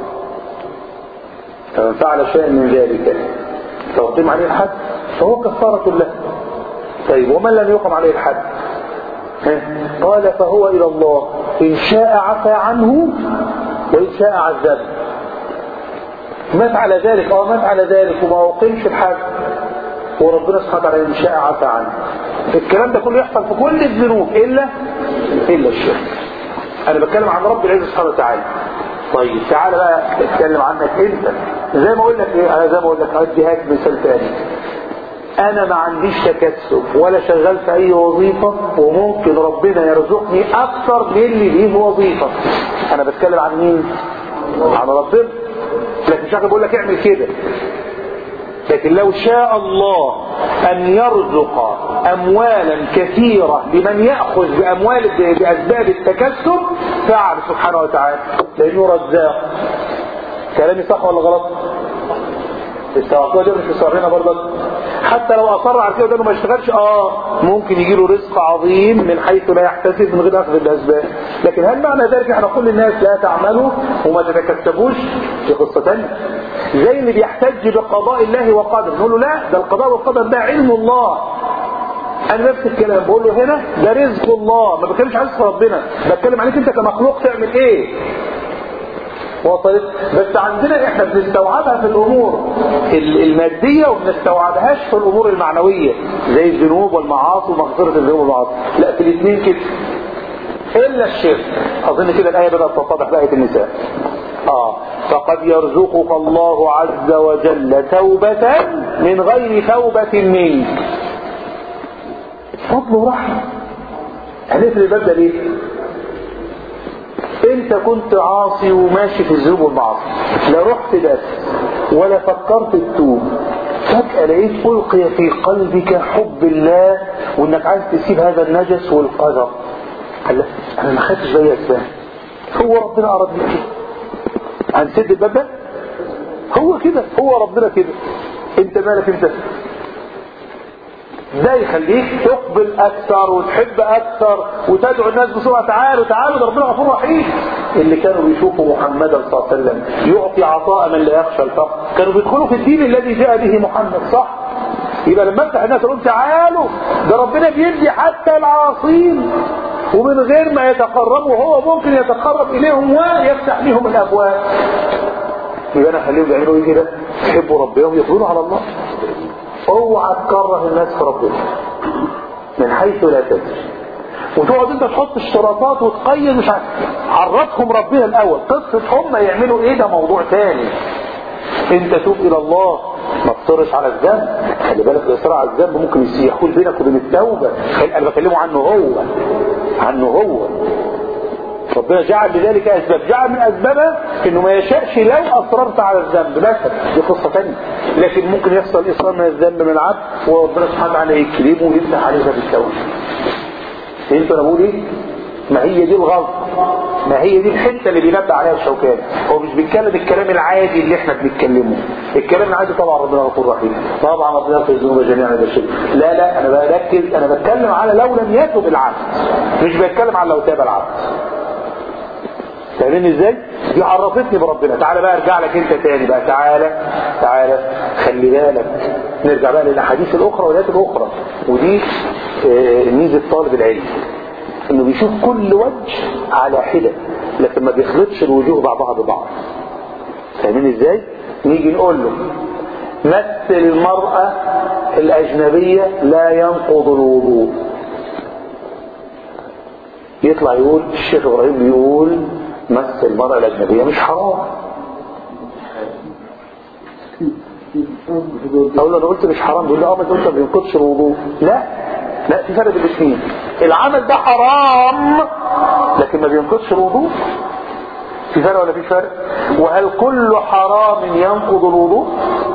فمن فعل شيئا من ذلك فأقيم عليه الحد فهو كفارة له طيب ومن لم يقم عليه الحد قال فهو إلى الله إن شاء عفى عنه وإن شاء عذبه مات على ذلك أو مات على ذلك وما أقيمش الحد وربنا سبحانه وتعالى إن شاء عفى عنه الكلام ده كله يحصل في كل الذنوب إلا إلا الشرك أنا بتكلم عن رب العزة سبحانه وتعالى طيب تعالى بقى اتكلم عنك انت زي ما اقول لك ايه انا زي ما اقول لك اديهاك مثال تاني انا ما عنديش تكسب ولا شغال في اي وظيفة وممكن ربنا يرزقني اكثر من اللي ليه وظيفة انا بتكلم عن مين عن ربنا لكن مش بقول لك اعمل كده لكن لو شاء الله أن يرزق أموالا كثيرة لمن يأخذ بأموال بأسباب التكسب فعل سبحانه وتعالى لأنه رزاق كلامي صح ولا غلط؟ التوقع ده مش مصرنا برضه حتى لو اصر على كده انه ما يشتغلش اه ممكن يجي له رزق عظيم من حيث لا يحتسب من غير اخذ الاسباب لكن هل معنى ذلك احنا كل الناس لا تعملوا وما تتكسبوش دي قصه ثانيه زي اللي بيحتج بقضاء الله وقدره نقول له لا ده القضاء والقدر ده علم الله انا نفس الكلام بقول له هنا ده رزق الله ما بتكلمش عن رزق ربنا بتكلم عليك انت كمخلوق تعمل ايه وصلت بس عندنا احنا بنستوعبها في الامور المادية وما بنستوعبهاش في الامور المعنوية زي الذنوب والمعاصي ومغفرة الذنوب والمعاصي لا في الاثنين كده الا الشرك اظن كده الايه بدات تتضح بايه النساء اه فقد يرزقك الله عز وجل توبة من غير توبة منك فضل ورحمة هنقفل الباب ده ليه؟ انت كنت عاصي وماشي في الذنوب والمعاصي لا رحت بس ولا فكرت تتوب فجأة لقيت ألقي في قلبك حب الله وانك عايز تسيب هذا النجس والقدر قال لا انا ما خدتش بيا اسباب هو ربنا اراد لي كده هنسد الباب ده هو كده هو ربنا كده انت مالك انت ده يخليك تقبل اكثر وتحب اكثر وتدعو الناس بسرعه تعالوا تعالوا ده ربنا غفور رحيم اللي كانوا بيشوفوا محمدا صلى الله عليه وسلم يعطي عطاء من لا يخشى الفقر كانوا بيدخلوا في الدين الذي جاء به محمد صح يبقى لما افتح الناس اقول تعالوا ده ربنا بيدي حتى العاصين ومن غير ما يتقربوا هو ممكن يتقرب اليهم ويفتح لهم الابواب يبقى انا اخليهم يعملوا ايه كده يحبوا ربهم يقولوا على الله اوعى تكره الناس في ربنا من حيث لا تدري وتقعد انت تحط اشتراطات وتقيد مش عارف عرفهم ربنا الاول قصه هم يعملوا ايه ده موضوع تاني انت توب الى الله ما تصرش على الذنب خلي بالك الاصرار على الذنب ممكن يحول بينك وبين التوبه انا بكلمه عنه هو عنه هو ربنا جعل لذلك اسباب جعل من اسبابها انه ما يشاءش لو اصررت على الذنب مثلا دي قصه ثانيه لكن ممكن يحصل اصرار من الذنب من العبد وربنا سبحانه وتعالى يكرمه ويفتح عليه باب التوبه فهمت انا بقول ايه؟ ما هي دي الغلط ما هي دي الحته اللي بينبه عليها الشوكاني هو مش بيتكلم الكلام العادي اللي احنا بنتكلمه الكلام العادي طبعا ربنا غفور رحيم طبعا ربنا يغفر الذنوب جميعا ده شيء لا لا انا بركز انا بتكلم على لو لم يتب العبد مش بتكلم على لو تاب العبد فاهمين ازاي دي عرفتني بربنا تعالى بقى ارجع لك انت تاني بقى تعالى تعالى خلي بالك نرجع بقى للاحاديث الاخرى والايات الاخرى ودي آه، ميزه طالب العلم انه بيشوف كل وجه على حده لكن ما بيخلطش الوجوه بعضها ببعض فاهمين ازاي نيجي نقول له مثل المرأة الأجنبية لا ينقض الوضوء يطلع يقول الشيخ إبراهيم بيقول مس المرأة الأجنبية مش حرام أقول له أنا قلت مش حرام يقول لي أه ما أنت قلت ما بينقضش الوضوء لا لا في فرق بين الاثنين العمل ده حرام لكن ما بينقضش الوضوء في فرق ولا في فرق وهل كل حرام ينقض الوضوء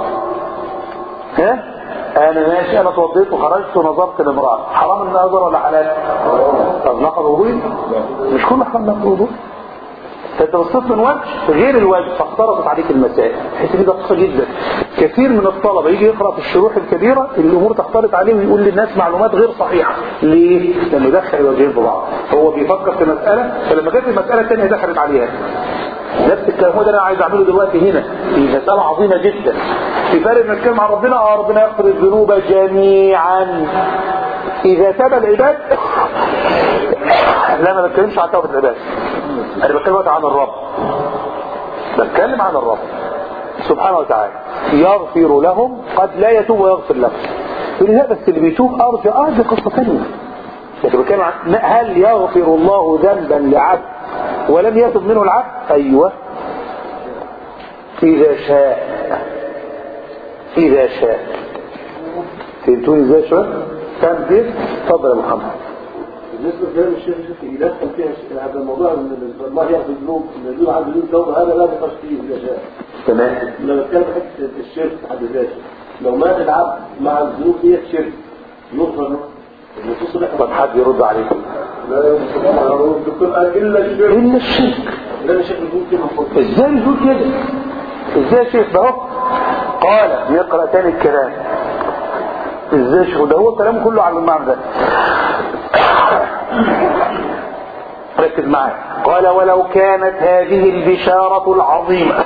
ها انا ماشي انا اتوضيت وخرجت ونظرت لامراه حرام النظر ولا حلال طب نقض وضوئي مش كل حرام نقض وضوء فانت بصيت من وجه غير الوجه فاختلطت عليك المسائل الحته دي دقيقه جدا كثير من الطلبه يجي يقرا في الشروح الكبيره الامور تختلط عليه ويقول للناس معلومات غير صحيحه ليه؟ لانه دخل الوجهين في بعض هو بيفكر في مساله فلما جت المساله الثانيه دخلت عليها نفس الكلام هو ده انا عايز اعمله دلوقتي هنا في مساله عظيمه جدا في فرق ان نتكلم عن ربنا اه ربنا يغفر الذنوب جميعا اذا تاب العباد لا ما بتكلمش عن توبه العباد انا بتكلم دلوقتي عن الرب بتكلم عن الرب سبحانه وتعالى يغفر لهم قد لا يتوب ويغفر لهم يقول لا بس اللي بيتوب ارجع اه دي قصه ثانيه لكن بتكلم عن هل يغفر الله ذنبا لعبد ولم يتب منه العبد ايوه اذا شاء اذا شاء فهمتوني ازاي شويه كان دي اتفضل يا محمد بالنسبه لكلام الشيخ الشيخ يدخل فيها هذا الموضوع ان الله يغفر الذنوب ان الذنوب عنده ذنوب توبه هذا لا نقاش فيه اذا شاء تمام لما بتكلم حته الشرك في حد ذاته لو مات العبد مع الذنوب ديت شرك يغفر له النصوص اللي طب حد يرد عليكم لا يغفر الدكتور قال الا الشرك الا الشرك ده الشيخ بيقول كده المفروض ازاي يقول كده ازاي يا شيخ ده هو قال نقرا تاني الكلام ازاي شيخ ده هو كلامه كله على المعنى ده ركز معايا قال ولو كانت هذه البشارة العظيمة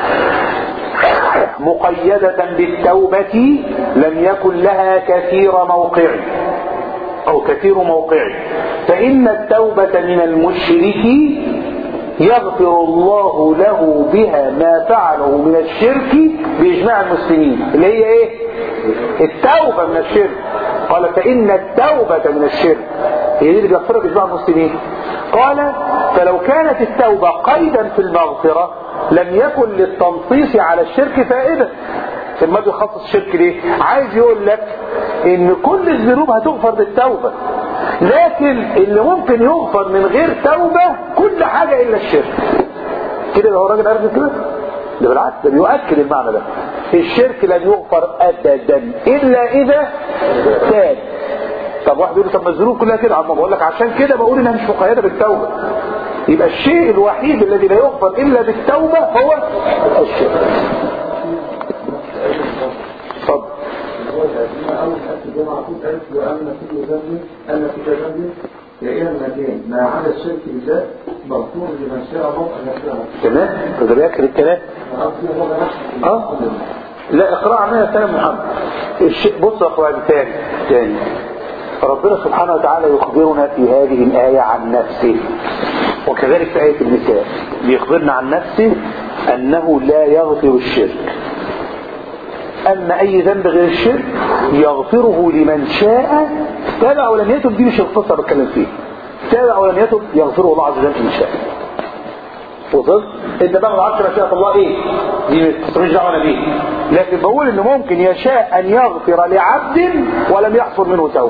مقيدة بالتوبة لم يكن لها كثير موقع أو كثير موقع فإن التوبة من المشرك يغفر الله له بها ما فعله من الشرك بإجماع المسلمين اللي هي ايه التوبة من الشرك قال فإن التوبة من الشرك هي دي اللي بيغفرها بإجماع المسلمين قال فلو كانت التوبة قيدا في المغفرة لم يكن للتنصيص على الشرك فائدة ثم بيخصص الشرك ليه عايز يقول لك ان كل الذنوب هتغفر بالتوبة لكن اللي ممكن يغفر من غير توبة كل حاجة الا الشرك كده هو الراجل عارف كده ده بالعكس ده بيؤكد المعنى ده الشرك لن يغفر ابدا الا اذا تاب طب واحد يقول لي طب ما الذنوب كلها كده عم بقول لك عشان كده بقول انها مش مقيده بالتوبه يبقى الشيء الوحيد الذي لا يغفر الا بالتوبه هو الشرك اتفضل أول حد الجمعة كنت عرفت وأن في ذنب أن في ذنب يا إلى المكان ما عدا الشرك بالذات مغفور لمن شاء الله ان يغفر تمام ده بياكل الكلام له اه لا اقرا عمنا كلام محمد الشيء بص يا اخوان تاني تاني ربنا سبحانه وتعالى يخبرنا في هذه الآية عن نفسه وكذلك في آية النساء بيخبرنا عن نفسه أنه لا يغفر الشرك أما أي ذنب غير الشرك يغفره لمن شاء تابع ولم يتب دي مش القصة بتكلم فيه تابع ولم يتب يغفره الله عز وجل إن شاء وصلت انت بقى ما عرفش مشيئة الله ايه دي مش دعوه بيه لكن بقول انه ممكن يشاء ان يغفر لعبد ولم يحصل منه توبه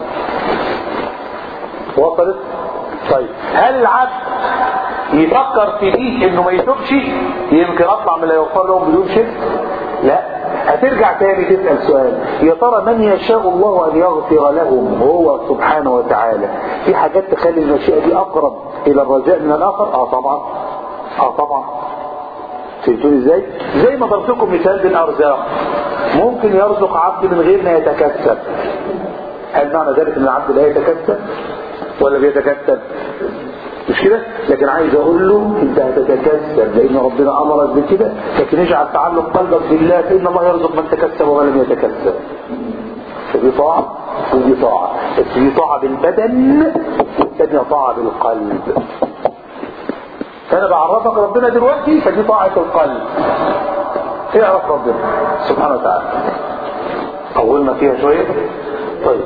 وصلت طيب هل العبد يفكر في دي انه ما يتوبش يمكن اطلع من اللي يغفر لهم بدون شرك لا هترجع تاني تسأل سؤال يا ترى من يشاء الله ان يغفر لهم هو سبحانه وتعالى في حاجات تخلي المشيئة دي اقرب الى الرجاء من الاخر اه طبعا اه طبعا فهمتوني ازاي زي ما ضربت لكم مثال بالارزاق ممكن يرزق عبد من غير ما يتكسب هل معنى ذلك ان العبد لا يتكسب ولا بيتكسب مش كده لكن عايز اقول له انت هتتكسب لان ربنا امرك بكده لكن اجعل تعلق قلبك بالله فان الله يرزق من تكسب ولم يتكسب فدي طاعه ودي طاعه بس دي طاعه بالبدن والثانيه طاعه بالقلب فانا بعرفك ربنا دلوقتي فدي طاعة القلب اعرف ربنا سبحانه وتعالى طولنا فيها شوية طيب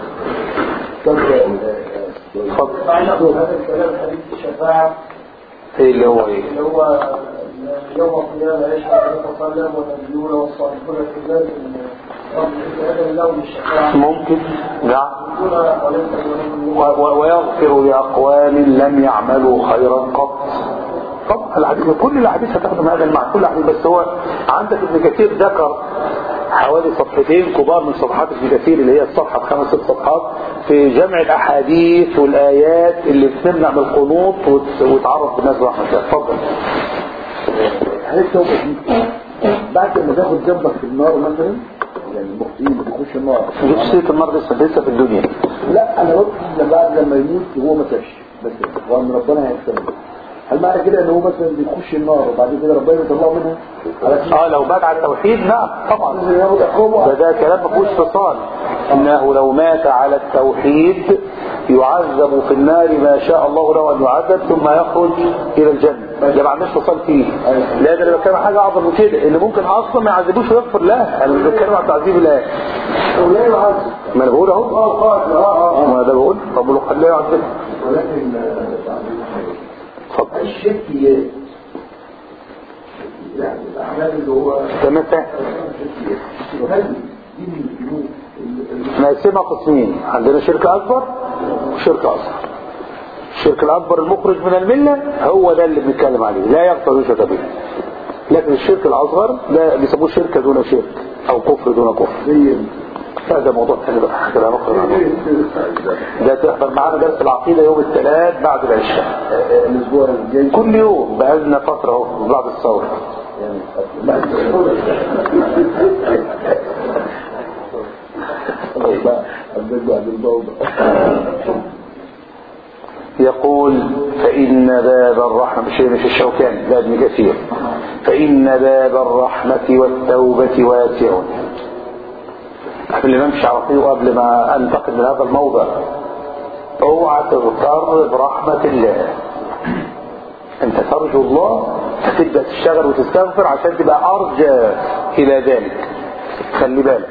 اتفضل هذا الكلام حديث الشفاعة ايه اللي هو ايه اللي هو يوم القيامة يشهد النبي صلى الله عليه وسلم والنبيون والصالحون في ذلك رب العالمين لهم الشفاعة ممكن نعم يقول وليس لهم و- و- ويغفر لأقوام لم يعملوا خيرا قط طبعا الحديث كل الاحاديث هتاخدم هذا المعنى كل الاحاديث بس هو عندك ابن كثير ذكر حوالي صفحتين كبار من صفحات ابن كثير اللي هي الصفحه بخمس ست صفحات في جمع الاحاديث والايات اللي بتمنع من القنوط وت- وتعرف بالناس برحمه الله اتفضل هل التوبة دي بعد ما تاخد ذنبك في النار مثلا يعني المخطئين بيخش النار مش سيره النار لسه لسه في الدنيا لا انا قلت لما بعد لما يموت وهو ما تابش بس وان ربنا هيغفر له هل معنى كده ان هو مثلا بيخش النار وبعد كده ربنا يطلعه منها على كده اه لو مات على التوحيد نعم طبعا ياخد عقوبه ده ده كلام ما فيهوش فصال انه لو مات على التوحيد يعذب في النار ما شاء الله له ان يعذب ثم يخرج الى الجنه ده ما عندناش فصال فيه لا ده انا بتكلم عن حاجه اعظم من كده ان ممكن اصلا ما يعذبوش ويغفر له انا مش بتكلم عن تعذيب الله ولا يعذب ما انا بقول اهو اه قاتل اه اه ما ده بقول طب لو خليه يعذب ولكن اتفضل الشركيات يعني الأعمال اللي هو تمام فاهم هل دي من الذنوب نقسمها قسمين عندنا شرك اكبر وشرك اصغر الشرك الاكبر المخرج من المله هو ده اللي بنتكلم عليه لا يغفر يشرك به لكن الشرك الاصغر ده بيسموه شرك دون شرك او كفر دون كفر زي هذا موضوع ثاني بقى حاجه لا نخرج عنه ده تحضر معانا درس العقيده يوم الثلاث بعد العشاء الاسبوع الجاي كل يوم بقالنا فتره اهو بعد الثوره يعني بعد طيب بقى أبدأ بعد الضوضة يقول فإن باب الرحمة مش مش الشوكاني لا ابن كثير فإن باب الرحمة والتوبة واسع قبل ما امشي على طول وقبل ما انتقل من هذا الموضع اوعى تغتر برحمة الله انت ترجو الله فتبدأ تشتغل وتستغفر عشان تبقى ارجى الى ذلك خلي بالك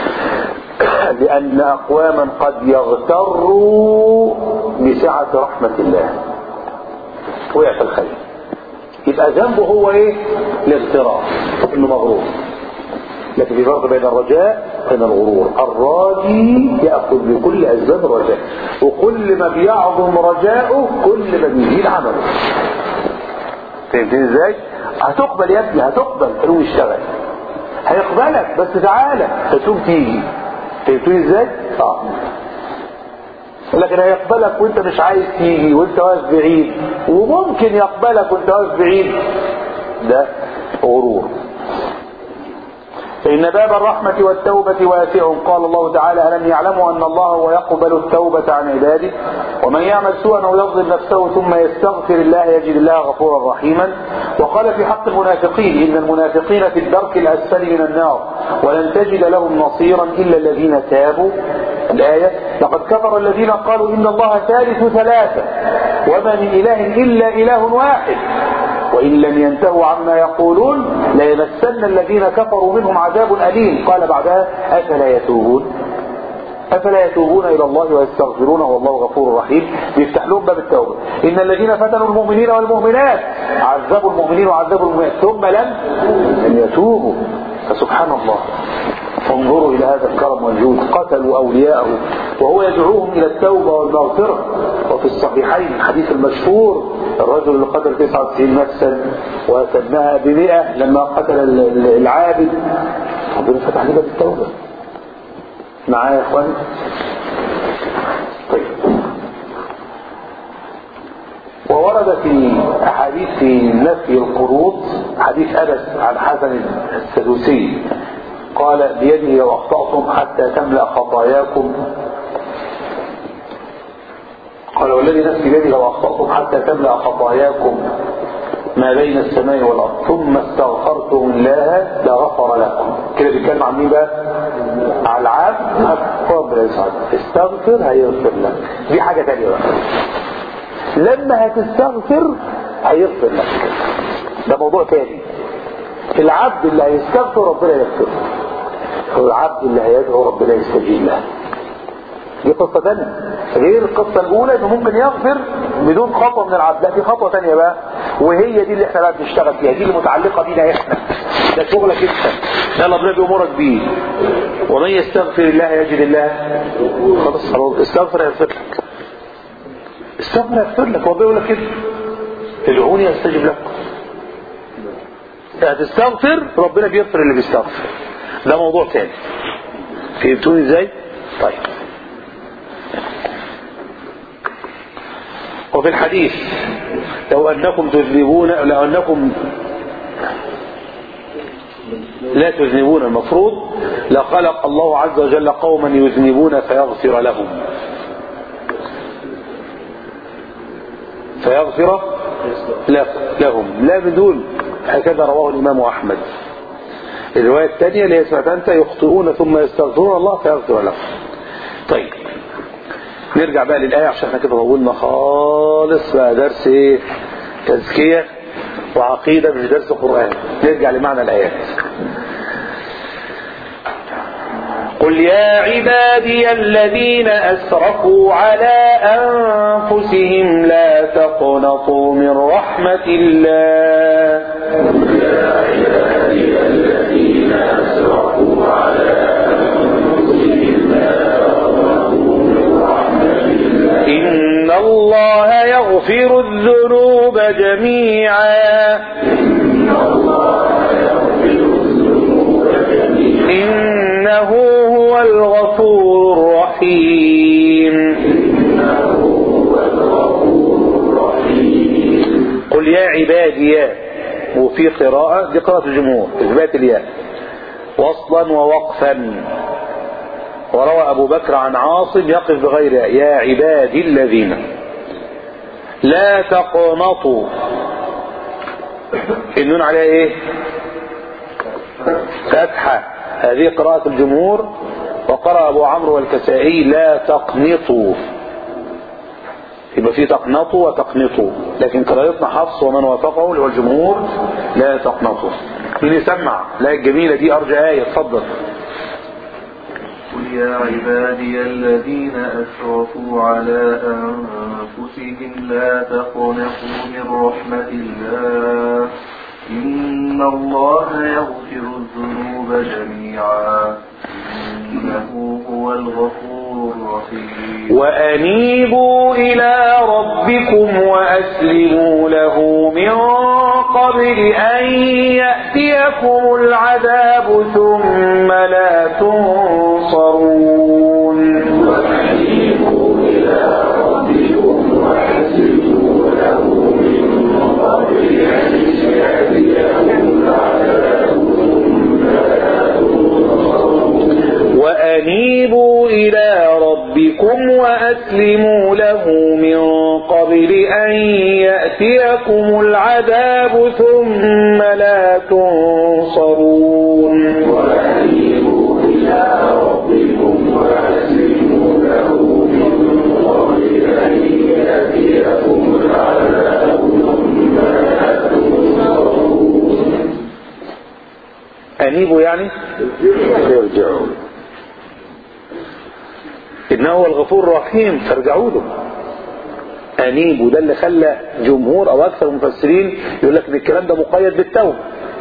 لأن أقواما قد يغتروا بسعة رحمة الله وقع في الخير يبقى ذنبه هو ايه الاغترار انه مغرور لكن في فرق بين الرجاء وبين الغرور الراجي يأخذ بكل أسباب الرجاء وكل ما بيعظم رجاؤه كل ما بيزيد عمله فهمتني ازاي هتقبل يا ابني هتقبل حلو يشتغل هيقبلك بس تعالى فتوب تيجي فهمتوني ازاي اه لكن هيقبلك وانت مش عايز تيجي وانت واقف بعيد وممكن يقبلك وانت واقف بعيد ده غرور فإن باب الرحمة والتوبة واسع قال الله تعالى ألم يعلموا أن الله هو يقبل التوبة عن عباده ومن يعمل سوءا أو يظلم نفسه ثم يستغفر الله يجد الله غفورا رحيما وقال في حق المنافقين إن المنافقين في الدرك الأسفل من النار ولن تجد لهم نصيرا إلا الذين تابوا الآية لقد كفر الذين قالوا إن الله ثالث ثلاثة وما من إله إلا إله واحد وإن لم ينتهوا عما يقولون ليمسن الذين كفروا منهم عذاب أليم قال بعدها أفلا يتوبون أفلا يتوبون إلى الله ويستغفرونه والله غفور رحيم بيفتح لهم باب التوبة إن الذين فتنوا المؤمنين والمؤمنات عذبوا المؤمنين وعذبوا المؤمنات ثم لم لم يتوبوا فسبحان الله انظروا إلى هذا الكرم والجود قتلوا أولياءه وهو يدعوهم إلى التوبة والمغفرة وفي الصحيحين الحديث المشهور الرجل اللي قتل 99 نفسا وسماها بمئة لما قتل العابد ربنا فتح عليه باب التوبة معايا يا اخواني طيب وورد في احاديث في نفي القروض حديث انس عن حسن السدوسي قال بيده لو اخطاتم حتى تملا خطاياكم قال والذي نفسي بيدي لو اخطاتم حتى تملا خطاياكم ما بين السماء والارض ثم استغفرتم الله لغفر لكم كده بيتكلم عن مين بقى على العبد ربنا يسعدك استغفر هيغفر لك دي حاجه ثانيه بقى لما هتستغفر هيغفر لك ده موضوع تاني العبد اللي هيستغفر ربنا يغفر العبد اللي هيدعو ربنا يستجيب له دي قصة تانية غير القصة الأولى إنه ممكن يغفر بدون خطوة من العبد لا في خطوة تانية بقى وهي دي اللي احنا بقى بنشتغل فيها دي اللي متعلقة بينا احنا ده شغلك انت ده اللي ربنا بيأمرك بيه ومن يستغفر الله يجد الله خلاص خلاص استغفر يغفر لك استغفر يغفر لك هو بيقول لك كده ادعوني استجب لكم هتستغفر ربنا بيغفر اللي بيستغفر ده موضوع تاني فهمتوني ازاي؟ طيب وفي الحديث لو أنكم تذنبون لو أنكم لا تذنبون المفروض لخلق الله عز وجل قوما يذنبون فيغفر لهم فيغفر لهم لا بدون هكذا رواه الإمام أحمد الرواية الثانية اللي هي سمعت أنت يخطئون ثم يستغفرون الله فيغفر لهم طيب نرجع بقى للآية عشان احنا كده طولنا خالص بقى درس ايه تزكية وعقيدة مش درس قرآن نرجع لمعنى الآيات قل يا عبادي الذين أسرفوا على أنفسهم لا تقنطوا من رحمة الله يا عبادي الذين أسرفوا على أنفسهم لا تقنطوا من رحمة الله إن الله يغفر الذنوب جميعا إن الله يغفر الذنوب جميعا إنه هو الغفور الرحيم إنه هو الغفور الرحيم قل يا عبادي يا وفي قراءة دي قراءة الجمهور إثبات الياء وصلا ووقفا وروى أبو بكر عن عاصم يقف بغير ياء يا عبادي الذين لا تقنطوا النون عليها ايه فتحة هذه قراءة الجمهور وقرأ أبو عمرو والكسائي لا تقنطوا يبقى في تقنطوا وتقنطوا لكن قراءتنا حفص ومن وافقه اللي هو الجمهور لا تقنطوا مين يسمع لا الجميلة دي أرجى آية اتفضل قل يا عبادي الذين أسرفوا على أنفسهم لا تقنطوا من رحمة الله إن الله يغفر الذنوب جميعا إنه هو الغفور الرحيم وأنيبوا إلى ربكم وأسلموا له من قبل أن يأتيكم العذاب ثم لا تنصرون وأنيبوا إلى ربكم وأسلموا له من قبل أن يأتيكم العذاب ثم لا تنصرون وأسلموا له من قبل أن يأتيكم العذاب ثم لا تنصرون وأنيبوا إلى ربكم وأسلموا له من قبل أن يأتيكم العذاب ثم لا تنصرون أنيبوا يعني ارجعوا إنه هو الغفور الرحيم فارجعوا له أنيبوا ده اللي خلى جمهور أو أكثر المفسرين يقول لك إن الكلام ده مقيد بالتوبة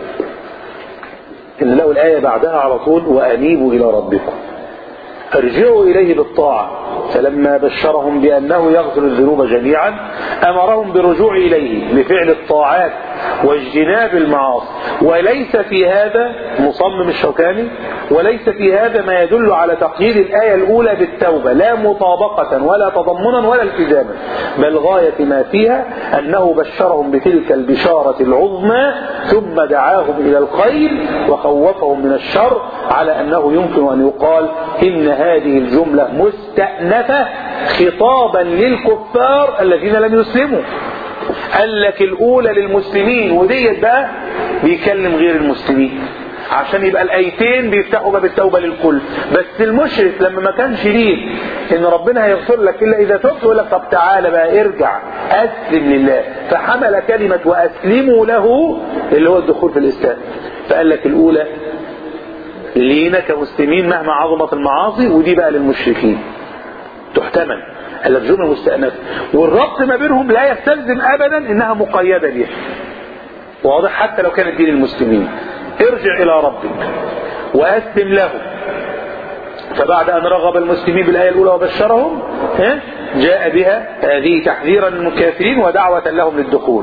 إن لقوا الآية بعدها على طول وأنيبوا إلى ربكم ارجعوا إليه بالطاعة فلما بشرهم بأنه يغفر الذنوب جميعا أمرهم بالرجوع إليه بفعل الطاعات واجتناب المعاصي وليس في هذا مصمم الشوكاني وليس في هذا ما يدل على تقييد الآية الأولى بالتوبة لا مطابقة ولا تضمنا ولا التزاما بل غاية ما فيها أنه بشرهم بتلك البشارة العظمى ثم دعاهم إلى الخير وخوفهم من الشر على أنه يمكن أن يقال إن هذه الجملة مستأنفة خطابا للكفار الذين لم يسلموا قال لك الأولى للمسلمين وديت بقى بيكلم غير المسلمين عشان يبقى الايتين بيفتحوا باب التوبه للكل بس المشرك لما ما كانش ليه ان ربنا هيغفر لك الا اذا تبت يقول لك طب تعالى بقى ارجع اسلم لله فحمل كلمه واسلموا له اللي هو الدخول في الاسلام فقال لك الاولى لينا كمسلمين مهما عظمت المعاصي ودي بقى للمشركين تحتمل قال لك جمله مستأنفه والربط ما بينهم لا يستلزم ابدا انها مقيده بها واضح حتى لو كانت دين المسلمين ارجع الى ربك واسلم له فبعد ان رغب المسلمين بالايه الاولى وبشرهم ها، جاء بها هذه تحذيرا للكافرين ودعوه لهم للدخول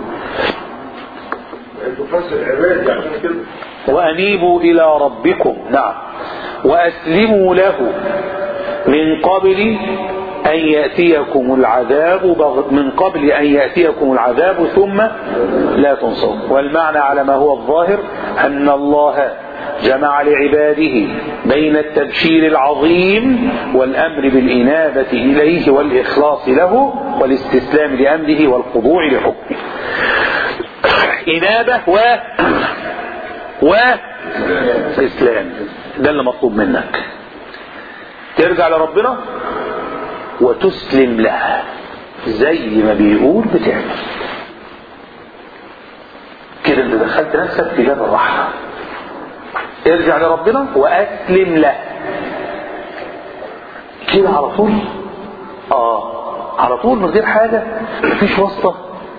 تفسر عبادي عشان كده وأنيبوا إلى ربكم نعم وأسلموا له من قبل أن يأتيكم العذاب بغ... من قبل أن يأتيكم العذاب ثم لا تنصرون والمعنى على ما هو الظاهر أن الله جمع لعباده بين التبشير العظيم والأمر بالإنابة إليه والإخلاص له والاستسلام لأمره والخضوع لحكمه إنابة و وإسلام ده اللي مطلوب منك ترجع لربنا وتسلم له زي ما بيقول بتعمل كده انت دخلت نفسك في باب الرحمة ارجع لربنا واسلم له كده على طول اه على طول من غير حاجة مفيش واسطة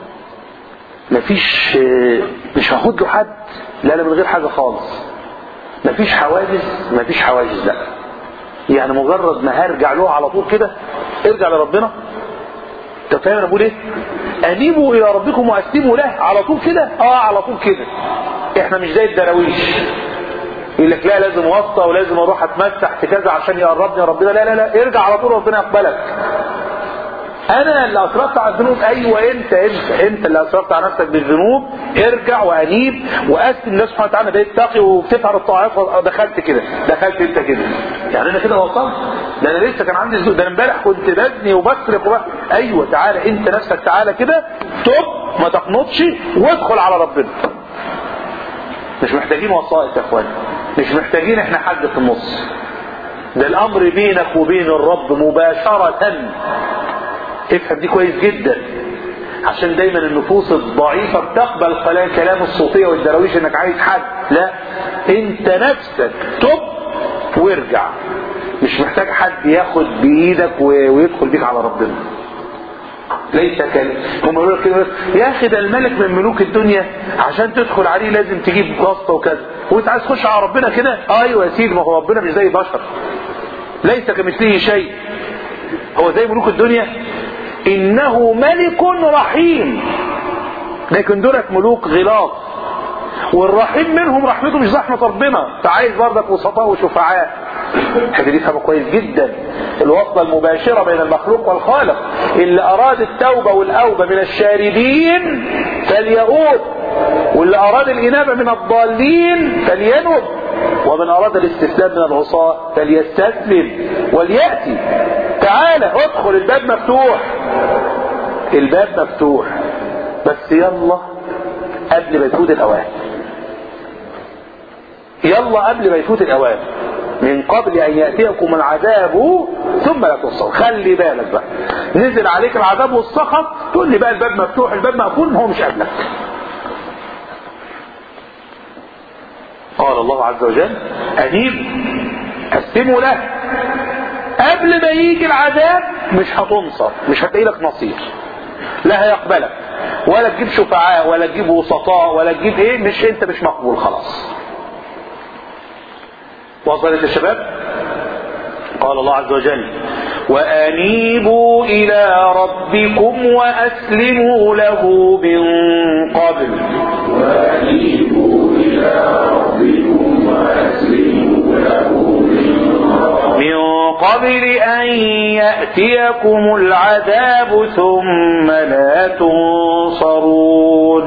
مفيش مش هاخد له حد لا لا من غير حاجة خالص مفيش حواجز مفيش حواجز لا يعني مجرد ما هرجع له على طول كده ارجع لربنا انت فاهم انا بقول ايه انيبوا الى ربكم واسلموا له على طول كده اه على طول كده احنا مش زي الدراويش يقول لك لا لازم واسطه ولازم اروح اتمسح في كذا عشان يقربني يا ربنا لا لا لا ارجع على طول ربنا يقبلك انا اللي اسرفت على الذنوب ايوه انت انت انت اللي اسرفت على نفسك بالذنوب ارجع وانيب واسلم الله سبحانه وتعالى بقيت تقي وبتفعل الطاعات دخلت كده دخلت انت كده يعني انا كده وصلت ده انا لسه كان عندي ذنوب ده انا امبارح كنت بزني وبسرق وب... ايوه تعالى انت نفسك تعالى كده تب ما تقنطش وادخل على ربنا مش محتاجين وسائط يا اخوان مش محتاجين احنا حد في النص ده الامر بينك وبين الرب مباشره افهم دي كويس جدا عشان دايما النفوس الضعيفة بتقبل كلام كلام الصوفية والدراويش انك عايز حد لا انت نفسك تب وارجع مش محتاج حد ياخد بايدك ويدخل بيك على ربنا ليس كلام هم يقولوا كده بس يا اخي ده الملك من ملوك الدنيا عشان تدخل عليه لازم تجيب واسطه وكذا وانت عايز تخش على ربنا كده ايوه يا سيدي ما هو ربنا مش زي بشر ليس كمثله شيء هو زي ملوك الدنيا انه ملك رحيم لكن دولت ملوك غلاظ والرحيم منهم رحمته مش رحمة ربنا فعايز برضك وسطاء وشفعاء الحاجة دي فهمها كويس جدا الوصلة المباشرة بين المخلوق والخالق اللي أراد التوبة والأوبة من الشاردين فليؤوب واللي أراد الإنابة من الضالين فلينب ومن أراد الاستسلام من العصاة فليستسلم وليأتي تعالى ادخل الباب مفتوح الباب مفتوح بس يلا قبل ما يفوت الاوان يلا قبل ما يفوت الاوان من قبل ان ياتيكم العذاب ثم لا تنصر خلي بالك بقى نزل عليك العذاب والسخط تقول لي بقى الباب مفتوح الباب مقفول هو مش قبلك قال الله عز وجل أنيب قسموا له قبل ما يجي العذاب مش هتنصر مش هتلاقي لك نصير لا هيقبلك ولا تجيب شفعاء ولا تجيب وسطاء ولا تجيب ايه مش انت مش مقبول خلاص وصلت يا شباب قال الله عز وجل وأنيبوا إلى ربكم وأسلموا له من قبل وأنيبوا إلى ربكم وأسلموا له من قبل أن يأتيكم العذاب ثم لا تنصرون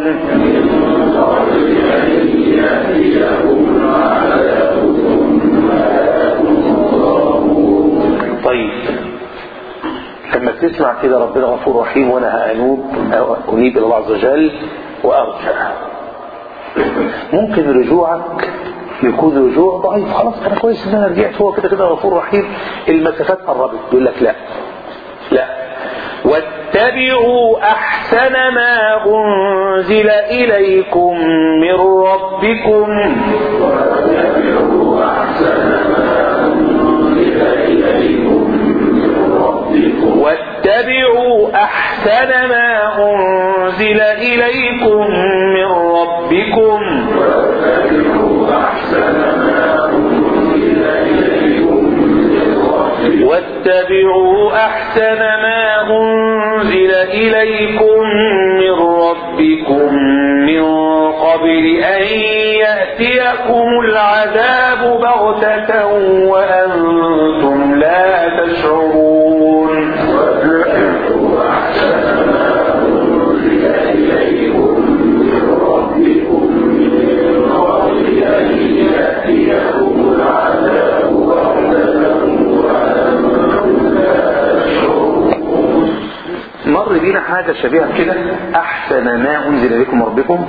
طيب لما تسمع كده ربنا غفور رحيم وانا هانوب انيب الى الله عز وجل وارجع ممكن رجوعك يكون رجوع ضعيف خلاص انا كويس ان انا رجعت هو كده كده غفور رحيم المسافات قربت يقول لك لا لا واتبعوا احسن ما انزل اليكم من ربكم واتبعوا أحسن ما أنزل إليكم من ربكم واتبعوا احسن ما انزل اليكم من ربكم واتبعوا أحسن ما أنزل إليكم من ربكم واتبعوا احسن ما انزل اليكم من ربكم من قبل ان ياتيكم العذاب بغته وانتم لا تشعرون واتبعوا أحسن ما أنزل إليكم من ربكم من قبل أن يأتيكم العذاب بغتة وأنتم لا تشعرون مر بينا حاجه شبيهه كده احسن ما انزل اليكم من ربكم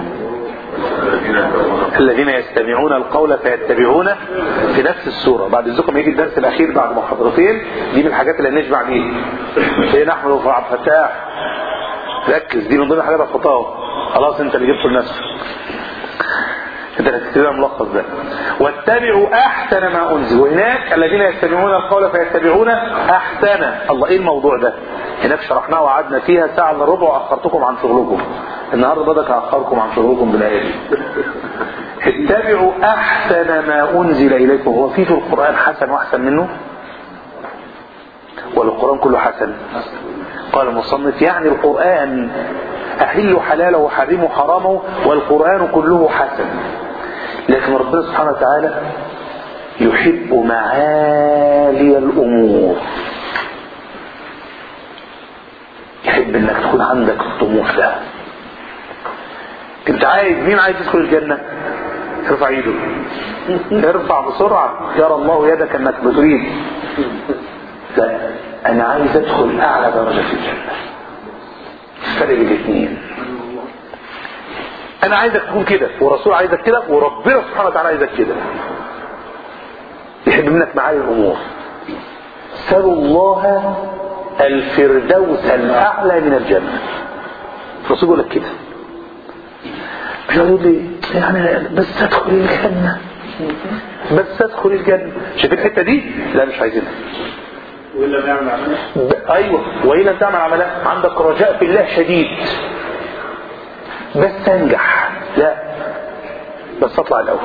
الذين يستمعون القول فيتبعون في نفس السورة بعد الزكم يجي الدرس الأخير بعد محاضرتين دي من الحاجات اللي نشبع بيها سيدنا أحمد وفي عبد الفتاح ركز دي من ضمن الحاجات اللي هتحطها خلاص أنت اللي جبته لنفسك انت اللي هتكتبها ملخص ده واتبعوا احسن ما انزل وهناك الذين يستمعون القول فيتبعون احسن الله ايه الموضوع ده هناك شرحناه وقعدنا فيها ساعه الا ربع واخرتكم عن شغلكم النهارده بدك اخركم عن شغلكم بالايه دي اتبعوا احسن ما انزل اليكم هو في في القران حسن واحسن منه ولا القران كله حسن قال المصنف يعني القران احل حلاله وحرمه حرامه والقران كله حسن لكن ربنا سبحانه وتعالى يحب معالي الامور يحب انك تكون عندك الطموح ده انت عايز مين عايز يدخل الجنه ارفع ايده ارفع بسرعه يرى الله يدك انك بتريد لا انا عايز ادخل اعلى درجه في الجنه الفرق بين الاثنين انا عايزك تكون كده والرسول عايزك كده وربنا سبحانه وتعالى عايزك كده يحب منك معالي الامور سلوا الله الفردوس الاعلى من الجنه الرسول يقول لك كده مش يقول لي يعني بس ادخل الجنه بس ادخل الجنه شايف الحته دي لا مش عايزينها وإلا بنعمل عملية ب- ايوه وإن لم تعمل عملها عندك رجاء في الله شديد بس تنجح لا بس اطلع الاول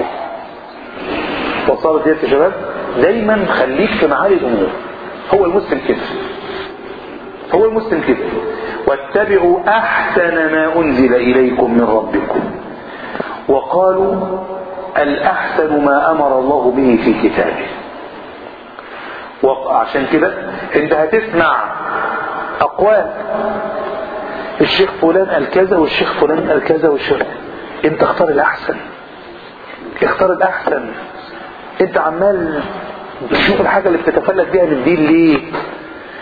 وصلت ديت يا شباب دايما خليك في معالي الامور هو المسلم كده هو المسلم كده واتبعوا احسن ما انزل اليكم من ربكم وقالوا الاحسن ما امر الله به في كتابه وعشان كده انت هتسمع اقوال الشيخ فلان قال كذا والشيخ فلان قال كذا والشيخ انت اختار الاحسن اختار الاحسن انت عمال تشوف الحاجه اللي بتتفلت بيها من دين ليه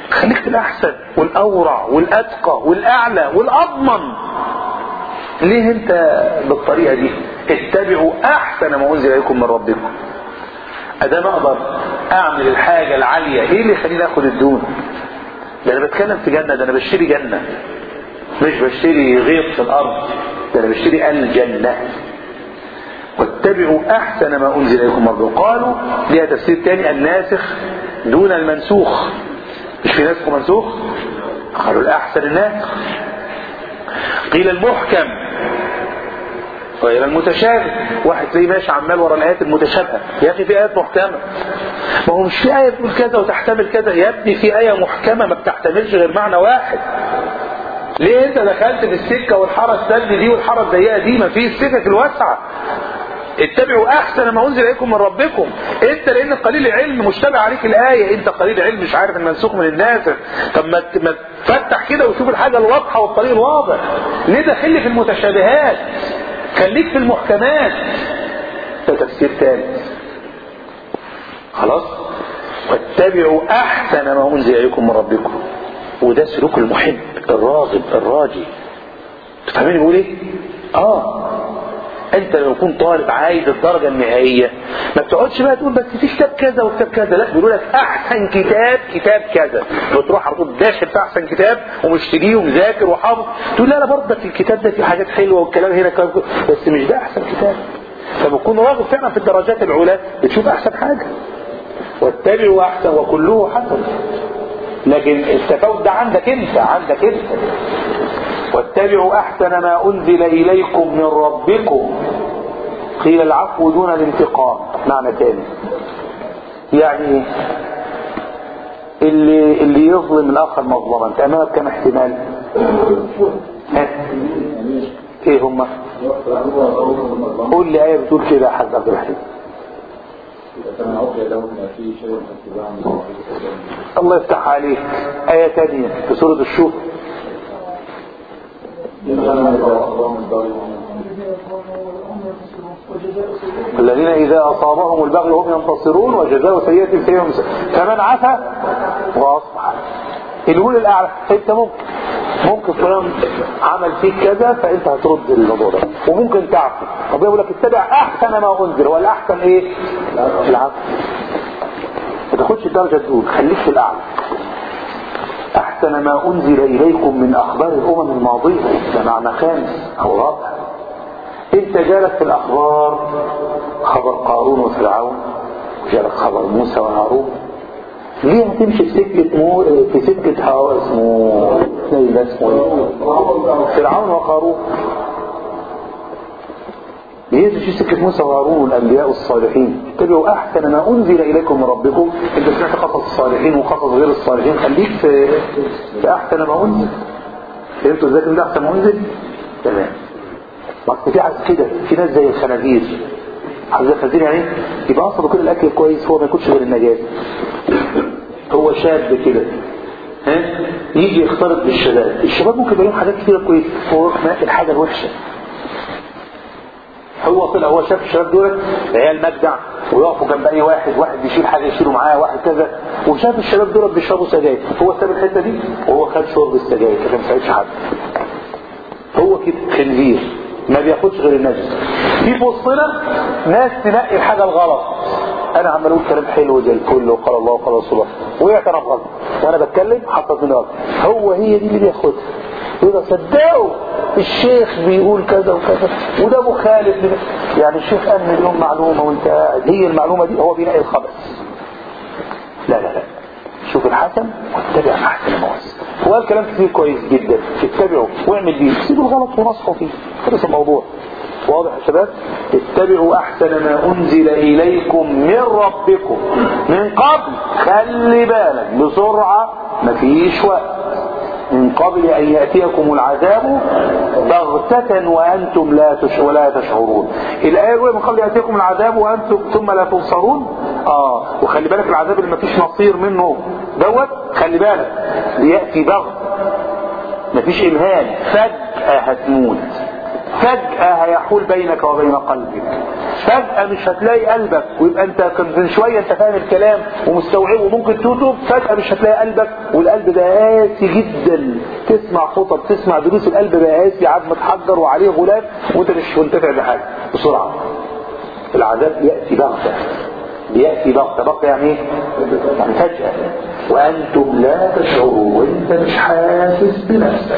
خليك في الاحسن والاورع والاتقى والاعلى والاضمن ليه انت بالطريقه دي اتبعوا احسن ما انزل اليكم من ربكم ادام اقدر اعمل الحاجه العاليه ايه اللي يخليني اخد الدون ده انا بتكلم في جنه ده انا بشتري جنه مش بشتري غيط في الارض ده انا بشتري الجنه واتبعوا احسن ما انزل اليكم من ربكم قالوا ليها تفسير تاني الناسخ دون المنسوخ مش في ناسخ ومنسوخ قالوا الاحسن الناسخ قيل المحكم غير المتشابه واحد تلاقيه ماشي عمال ورا الايات المتشابهه يا اخي في ايات محكمه ما هو مش في ايه بتقول كذا وتحتمل كذا يا ابني في ايه محكمه ما بتحتملش غير معنى واحد ليه انت دخلت في السكه والحاره السد دي والحاره الضيقه دي ما في السكك الواسعه اتبعوا احسن ما انزل اليكم من ربكم انت لان قليل العلم مشتبه عليك الايه انت قليل العلم مش عارف المنسوخ من الناسخ طب ما ما تفتح كده وشوف الحاجه الواضحه والطريق الواضح ليه داخل في المتشابهات خليك في المحكمات ده تفسير ثالث خلاص واتبعوا احسن ما انزل اليكم من ربكم وده سلوك المحب الراغب الراجي تفهمين بيقول ايه اه انت لو كنت طالب عايز الدرجه النهائيه ما بتقعدش بقى تقول بس في كتاب كذا وكتاب كذا لا بيقولوا لك احسن كتاب كتاب كذا بتروح على طول داخل في احسن كتاب ومشتريه ومذاكر وحافظ تقول لا لا برضك الكتاب ده فيه حاجات حلوه والكلام هنا كذا بس مش ده احسن كتاب فبتكون راغب فعلا في الدرجات العلى بتشوف احسن حاجه واتبعوا احسن وكله حسن لكن التفاوت ده عندك انت عندك انت واتبعوا احسن ما انزل اليكم من ربكم قيل العفو دون الانتقام معنى تاني يعني اللي اللي يظلم الاخر مظلما انت امامك كم احتمال ها؟ ايه هما قول لي ايه بتقول كده يا حاج عبد الرحيم الله يفتح عليك آية تانية في سورة الشوك الذين إذا أصابهم البغي هم ينتصرون وجزاء سيئة سيئة فمن عفا وأصلح الأولى الأعلى أنت ممكن ممكن فلان عمل فيك كذا فأنت هترد الموضوع ده وممكن تعفو طب يقول لك اتبع أحسن ما أنزل ولا أحسن إيه؟ العفو ما تاخدش الدرجة الأولى خليك في الأعلى أحسن ما أنزل إليكم من أخبار الأمم الماضية ده معنى خامس أو رابع انت جالك في الاخبار خبر قارون وفرعون وجالك خبر موسى وهارون ليه هتمشي في سكة مو في سكة هوا اسمه اسمه ده اسمه ايه؟ فرعون وقارون ليه تمشي سكة موسى وهارون والانبياء الصالحين اتبعوا احسن ما انزل اليكم من ربكم انت سمعت قصص الصالحين وقصص غير الصالحين خليك في في احسن ما انزل فهمتوا ازاي ده احسن ما انزل؟ تمام بس في عكس كده في ناس زي الخنازير عايز الخنازير يعني يبقى اصلا كل الاكل كويس هو ما ياكلش غير النجاسه هو شاب كده ها يجي يختلط بالشباب الشباب ممكن يبقى لهم حاجات كتيره كويسه هو يروح الحاجه الوحشه هو طلع هو شاف الشباب دول عيال مجدع ويقفوا جنب اي واحد واحد بيشيل حاجه يشيله معاه واحد كذا وشاف الشباب دول بيشربوا سجاير هو ساب الحته دي وهو خد شرب السجاير كده ما ساعدش حد هو كده خنزير ما بياخدش غير النجس في في وسطنا ناس تنقي الحاجه الغلط انا عمال اقول كلام حلو زي الفل وقال الله وقال رسول الله وقعت انا غلط وانا بتكلم حطت من غلط هو هي دي اللي بياخدها يبقى صدقوا الشيخ بيقول كذا وكذا وده مخالف لنا. يعني الشيخ قال مليون معلومه وانت قاعد هي المعلومه دي هو بينقي الخبث لا لا لا شوف الحسن واتبع احسن المواسم هو قال كلام كتير كويس جدا اتبعوا واعمل بيه سيبوا الغلط ونصحوا فيه خلص الموضوع واضح يا شباب اتبعوا احسن ما انزل اليكم من ربكم من قبل خلي بالك بسرعه مفيش وقت من قبل ان ياتيكم العذاب بغتة وانتم لا تش ولا تشعرون الايه الاولى من قبل ياتيكم العذاب وانتم ثم لا تبصرون اه وخلي بالك العذاب اللي مفيش مصير منه دوت خلي بالك لياتي بغت مفيش امهال فجاه هتموت فجأة هيحول بينك وبين قلبك فجأة مش هتلاقي قلبك ويبقى انت كنت من شوية انت فاهم الكلام ومستوعبه وممكن تتوب فجأة مش هتلاقي قلبك والقلب ده قاسي جدا تسمع خطب تسمع دروس القلب بقى قاسي عاد متحجر وعليه غلاف وانت مش منتفع بحاجة بسرعة العذاب يأتي بغتة بيأتي بغتة بغتة يعني ايه؟ يعني فجأة وأنتم لا تشعرون وانت مش حاسس بنفسك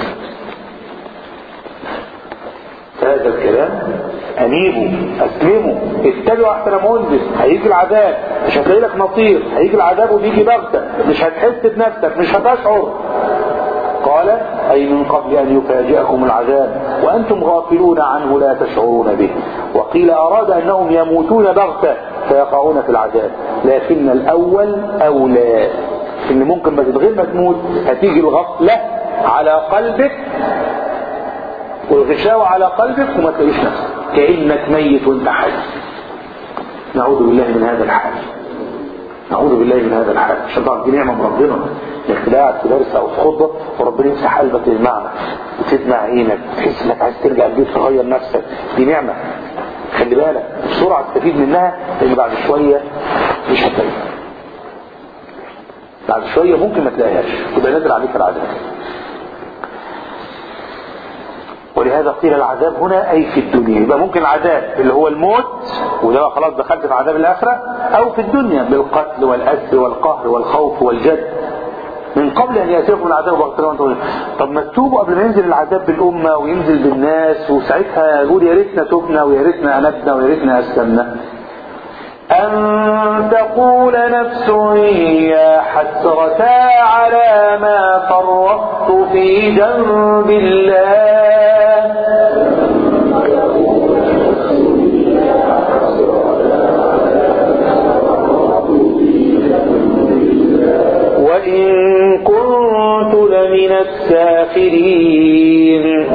هذا الكلام أنيبوا أسلموا اتبعوا أحسن ما أنزل هيجي العذاب مش هتلاقي لك نصير هيجي العذاب وبيجي بغتة مش هتحس بنفسك مش هتشعر قال أي من قبل أن يفاجئكم العذاب وأنتم غافلون عنه لا تشعرون به وقيل أراد أنهم يموتون بغتة فيقعون في العذاب لكن الأول أولى إن ممكن ما غير ما تموت هتيجي الغفلة على قلبك والغشاوة على قلبك وما تلاقيش نفسك كأنك ميت وانت حي نعوذ بالله من هذا الحال نعوذ بالله من هذا الحال عشان تعرف دي نعمة من ربنا انك تلاقي قاعد في درس او في خطبة وربنا يمسح قلبك للمعنى وتدمع عينك تحس انك عايز ترجع البيت تغير نفسك دي نعمة خلي بالك بسرعة تستفيد منها لان بعد شوية مش هتلاقيها بعد شوية ممكن ما تلاقيهاش يبقى نازل عليك العذاب ولهذا قيل العذاب هنا أي في الدنيا يبقى ممكن العذاب اللي هو الموت وده خلاص دخلت في عذاب الآخرة أو في الدنيا بالقتل والأسر والقهر والخوف والجد من قبل أن يأتيكم العذاب بغتة وانتم طب ما تتوبوا قبل ما ينزل العذاب بالأمة وينزل بالناس وساعتها يقول يا ريتنا تبنا ويا ريتنا أنبنا ويا ريتنا أسلمنا أن تقول نفس يا حسرتا على ما فرطت في جنب الله وإن كنت لمن الساخرين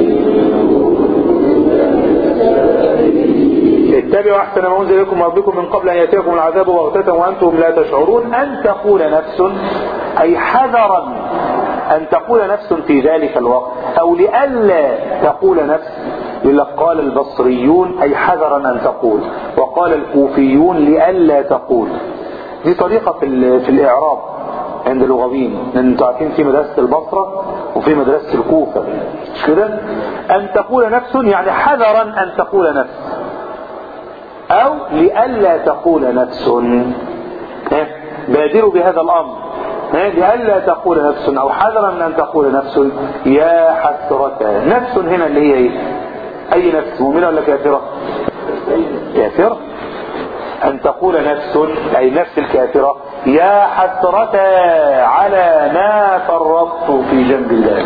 اتبعوا احسن ما انزل اليكم ربكم من قبل ان ياتيكم العذاب بغتة وانتم لا تشعرون ان تقول نفس اي حذرا ان تقول نفس في ذلك الوقت او لئلا تقول نفس لذلك قال البصريون اي حذرا ان تقول وقال الكوفيون لئلا تقول دي طريقة في, في الاعراب عند اللغويين لان انتوا عارفين في مدرسة البصرة وفي مدرسة الكوفة مش كده ان تقول نفس يعني حذرا ان تقول نفس او لئلا تقول نفس بادروا بهذا الامر لئلا تقول نفس او حذرا من ان تقول نفس يا حسرة نفس هنا اللي هي ايه اي نفس مؤمنة ولا كافرة كافرة ان تقول نفس اي نفس الكافرة يا حسرة على ما فرطت في جنب الله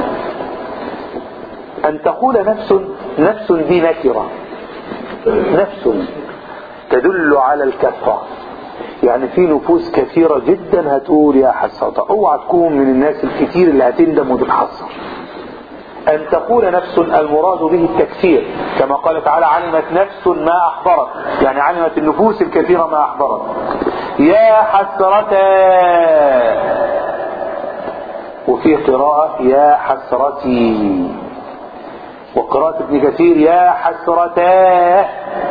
ان تقول نفس نفس دي نكرة نفس تدل على الكثرة يعني في نفوس كثيرة جدا هتقول يا حسرة اوعى تكون من الناس الكثير اللي هتندم وتتحسر ان تقول نفس المراد به التكثير كما قال تعالى علمت نفس ما احضرت يعني علمت النفوس الكثيرة ما احضرت يا حسرة وفي قراءة يا حسرتي وقراءة ابن كثير يا حسرتاه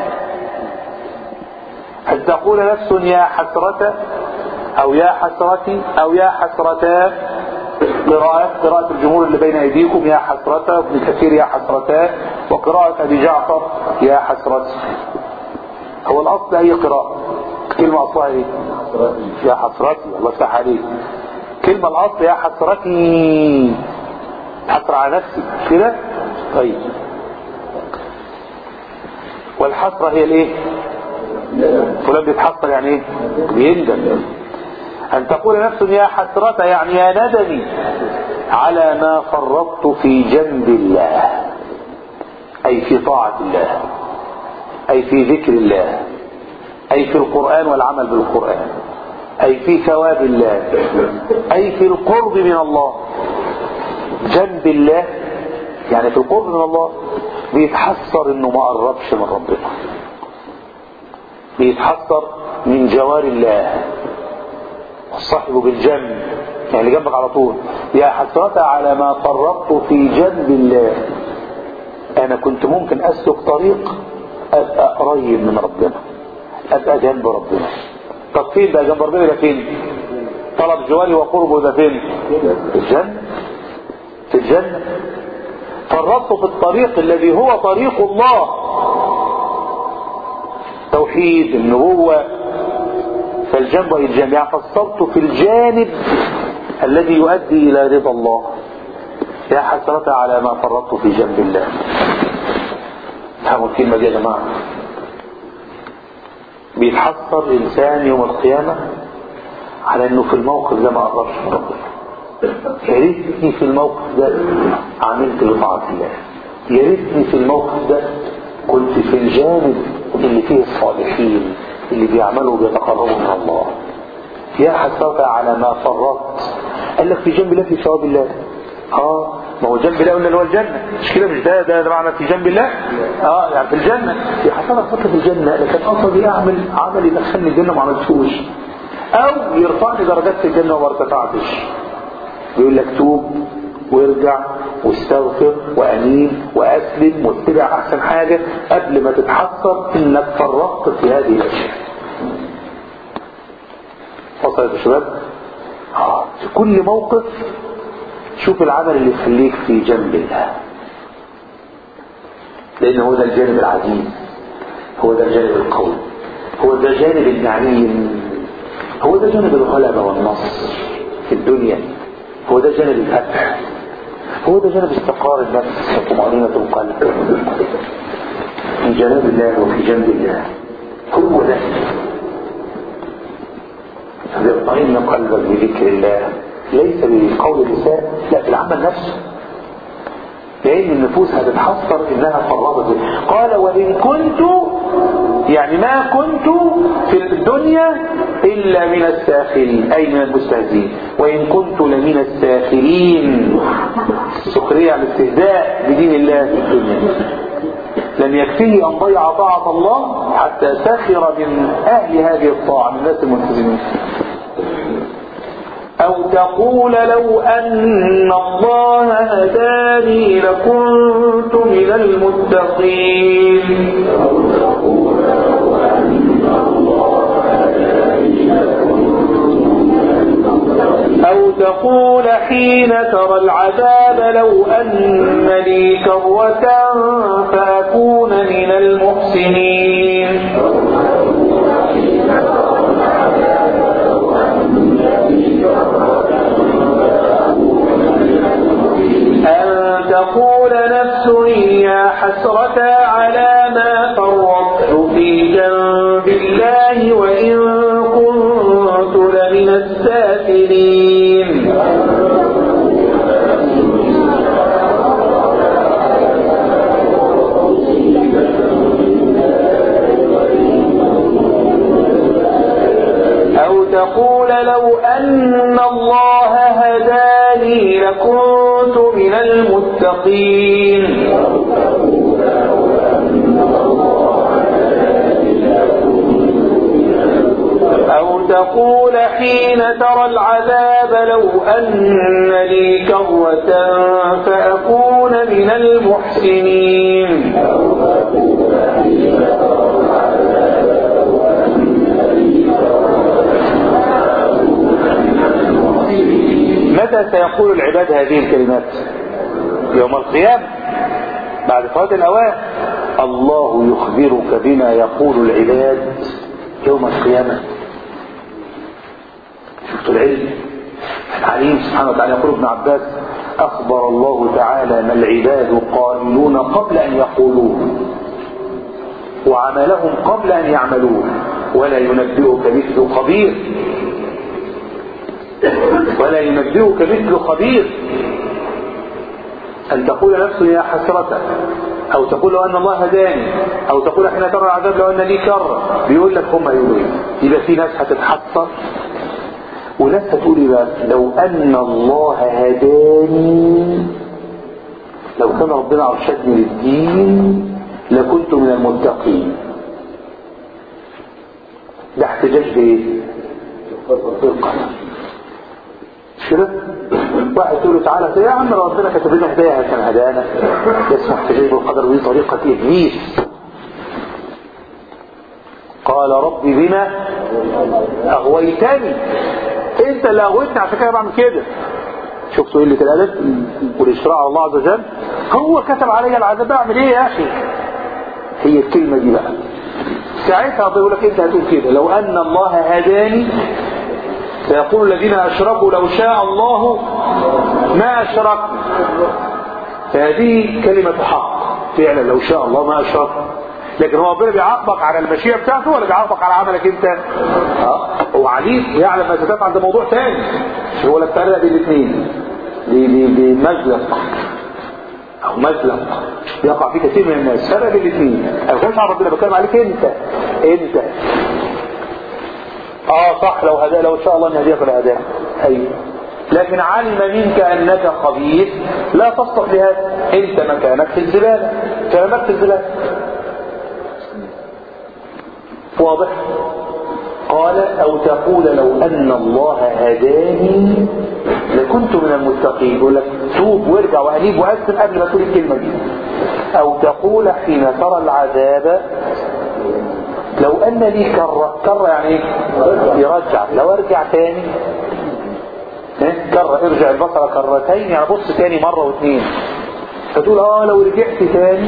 أن تقول نفس يا حسرة أو يا حسرتي أو يا حسرتا قراءة قراءة الجمهور اللي بين أيديكم يا حسرة ابن كثير يا حسرتا وقراءة أبي جعفر يا حسرتي هو الأصل أي قراءة كلمة أصلها إيه؟ يا حسرتي الله يفتح عليك كلمة الأصل يا حسرتي حسرة على نفسي كده طيب والحسرة هي الايه فلان بيتحسر يعني ايه بيندم ان تقول نفس يا حسرة يعني يا ندمي على ما فرطت في جنب الله اي في طاعة الله اي في ذكر الله اي في القرآن والعمل بالقرآن اي في ثواب الله اي في القرب من الله جنب الله يعني في القرب من الله بيتحسر انه ما قربش من ربنا بيتحسر من جوار الله والصاحب بالجنب يعني اللي جنبك على طول يا حسرة على ما فرطت في جنب الله انا كنت ممكن اسلك طريق ابقى قريب من ربنا ابقى جنب ربنا طب فين بقى جنب ربنا يبقى فين طلب جواري وقربه يبقى فين في الجنة في الجنة فرطت في الطريق الذي هو طريق الله توحيد النبوة فالجنب الجميع قصرت في الجانب الذي يؤدي إلى رضا الله يا حسرة على ما فرطت في جنب الله فهموا الكلمة دي يا جماعة بيتحسر الإنسان يوم القيامة على انه في الموقف ده ما قدرش من ربنا يا ريتني في الموقف ده عملت لطاعة الله يا ريتني في الموقف ده كنت في الجانب اللي فيه الصالحين اللي بيعملوا بيتقربوا من الله يا حسرة على ما فرطت قال لك في جنب الله في ثواب الله اه ما هو جنب الله قلنا اللي هو الجنة مش كده مش ده ده, ده معنى في جنب الله اه يعني في الجنة يا حسرة فترة في الجنة لكن قصدي اعمل عمل يدخلني الجنة ما عملتوش او يرفعني درجات في الجنة وما ارتفعتش بيقول لك توب وارجع واستغفر وانيب واسلم واتبع احسن حاجة قبل ما تتحسر انك فرطت في هذه الاشياء وصلت يا شباب آه. في كل موقف شوف العمل اللي يخليك في جنب الله لان هو ده الجانب العزيز هو ده الجانب القوي هو ده جانب النعيم هو ده جانب الغلبة والنصر في الدنيا هو ده جانب الفتح هو ده جانب استقرار النفس وطمأنينة القلب في جناب الله وفي جنب الله هو ده فليطمئن قلبك بذكر الله ليس بقول اللسان لا بالعمل نفسه لأن النفوس هتتحصر إنها فرطت قال وإن كنت يعني ما كنت في الدنيا إلا من الساخرين أي من المستهزئين وإن كنت لمن الساخرين السخرية الاستهزاء بدين الله في الدنيا لم يكفيه أن ضيع طاعة الله حتى سخر من أهل هذه الطاعة من الناس الملتزمين أو تقول لو أن الله هداني لكنت من المتقين أو تقول حين ترى العذاب لو أن لي كرة فأكون من المحسنين أن تقول نفس يا حسرة على ما فرطت في جنب الله وإن كنت لمن السافلين أو تقول لو أن الله هداني لكنت من المتقين أو تقول حين ترى العذاب لو أن لي كرة فأكون من المحسنين متى سيقول العباد هذه الكلمات يوم القيامة بعد فوات الأوان الله يخبرك بما يقول العباد يوم القيامة شفتوا العلم العليم سبحانه وتعالى يقول ابن عباس أخبر الله تعالى ما العباد قائلون قبل أن يقولوه وعملهم قبل أن يعملوه ولا ينبئك مثل خبير ولا ينبئك مثل خبير أن تقول نفس يا حسرة أو تقول لو أن الله هداني أو تقول حين ترى العذاب لو أن لي كرة بيقول لك هم يقولوا إيه يبقى في ناس هتتحسر وناس هتقول إيه بقى لو أن الله هداني لو كان ربنا أرشدني للدين لكنت من المتقين ده احتجاج بإيه؟ بالقدر مش كده؟ واحد تقول له تعالى يا عم ربنا كتب لنا هدايا كان هدانا اسمه احتجاج بالقدر ودي طريقة ابليس قال ربي بما اغويتني انت اللي اغويتني عشان كده بعمل كده شوف سؤال لي الادب والاشراع على الله عز وجل هو كتب علي العذاب اعمل ايه يا اخي هي الكلمة دي بقى ساعتها بيقول لك انت هتقول كده لو ان الله هداني سيقول الذين اشركوا لو شاء الله ما اشركنا فهذه كلمة حق فعلا لو شاء الله ما اشركنا لكن هو ربنا بيعاقبك على المشيئة بتاعته ولا بيعاقبك على عملك انت اه هو عليم يعلم ما ستفعل ده موضوع ثاني هو لا تفرق بين الاثنين بمزلق او مزلق يقع فيه كثير من الناس فرق بين الاثنين انا مش عارف ربنا بتكلم عليك انت انت اه صح لو هدى لو شاء الله ان هديك لهداك ايوه لكن علم منك انك خبيث لا تصلح لهذا انت مكانك في الزباله كلامك في الزباله واضح قال او تقول لو ان الله هداني لكنت من المتقين يقول لك توب وارجع وانيب واسلم قبل ما تقول الكلمه دي او تقول حين ترى العذاب لو ان لي كرة كرة يعني ايه يرجع لو ارجع تاني كرة ارجع البصر كرتين يعني بص تاني مرة واثنين فتقول اه لو رجعت تاني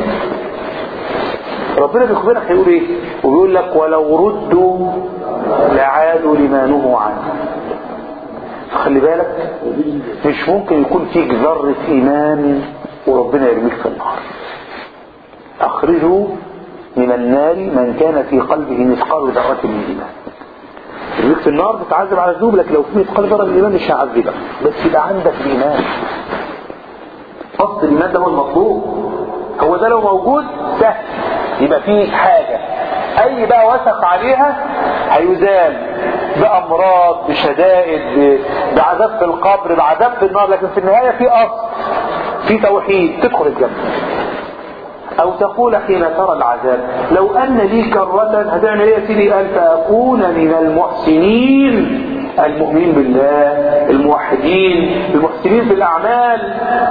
ربنا بيخبرك هيقول ايه وبيقول لك ولو ردوا لعادوا لما نهوا عنه خلي بالك مش ممكن يكون فيك ذرة ايمان وربنا يرميك في النار اخرجوا من النار من كان في قلبه مثقال ذرة من ايمان يرميك في النار بتعذب على الذنوب لكن لو في مثقال ذرة من الايمان مش هعذبك بس يبقى عندك ايمان اصل الايمان ده هو المطلوب هو ده لو موجود سهل يبقى فيه حاجة اي بقى وثق عليها هيزال بامراض بشدائد بعذاب في القبر بعذاب في النار لكن في النهاية في اصل في توحيد تدخل الجنة او تقول حين ترى العذاب لو ان لي كرة هتعمل ايه يا سيدي قال فاكون من المحسنين المؤمنين بالله الموحدين المحسنين في الاعمال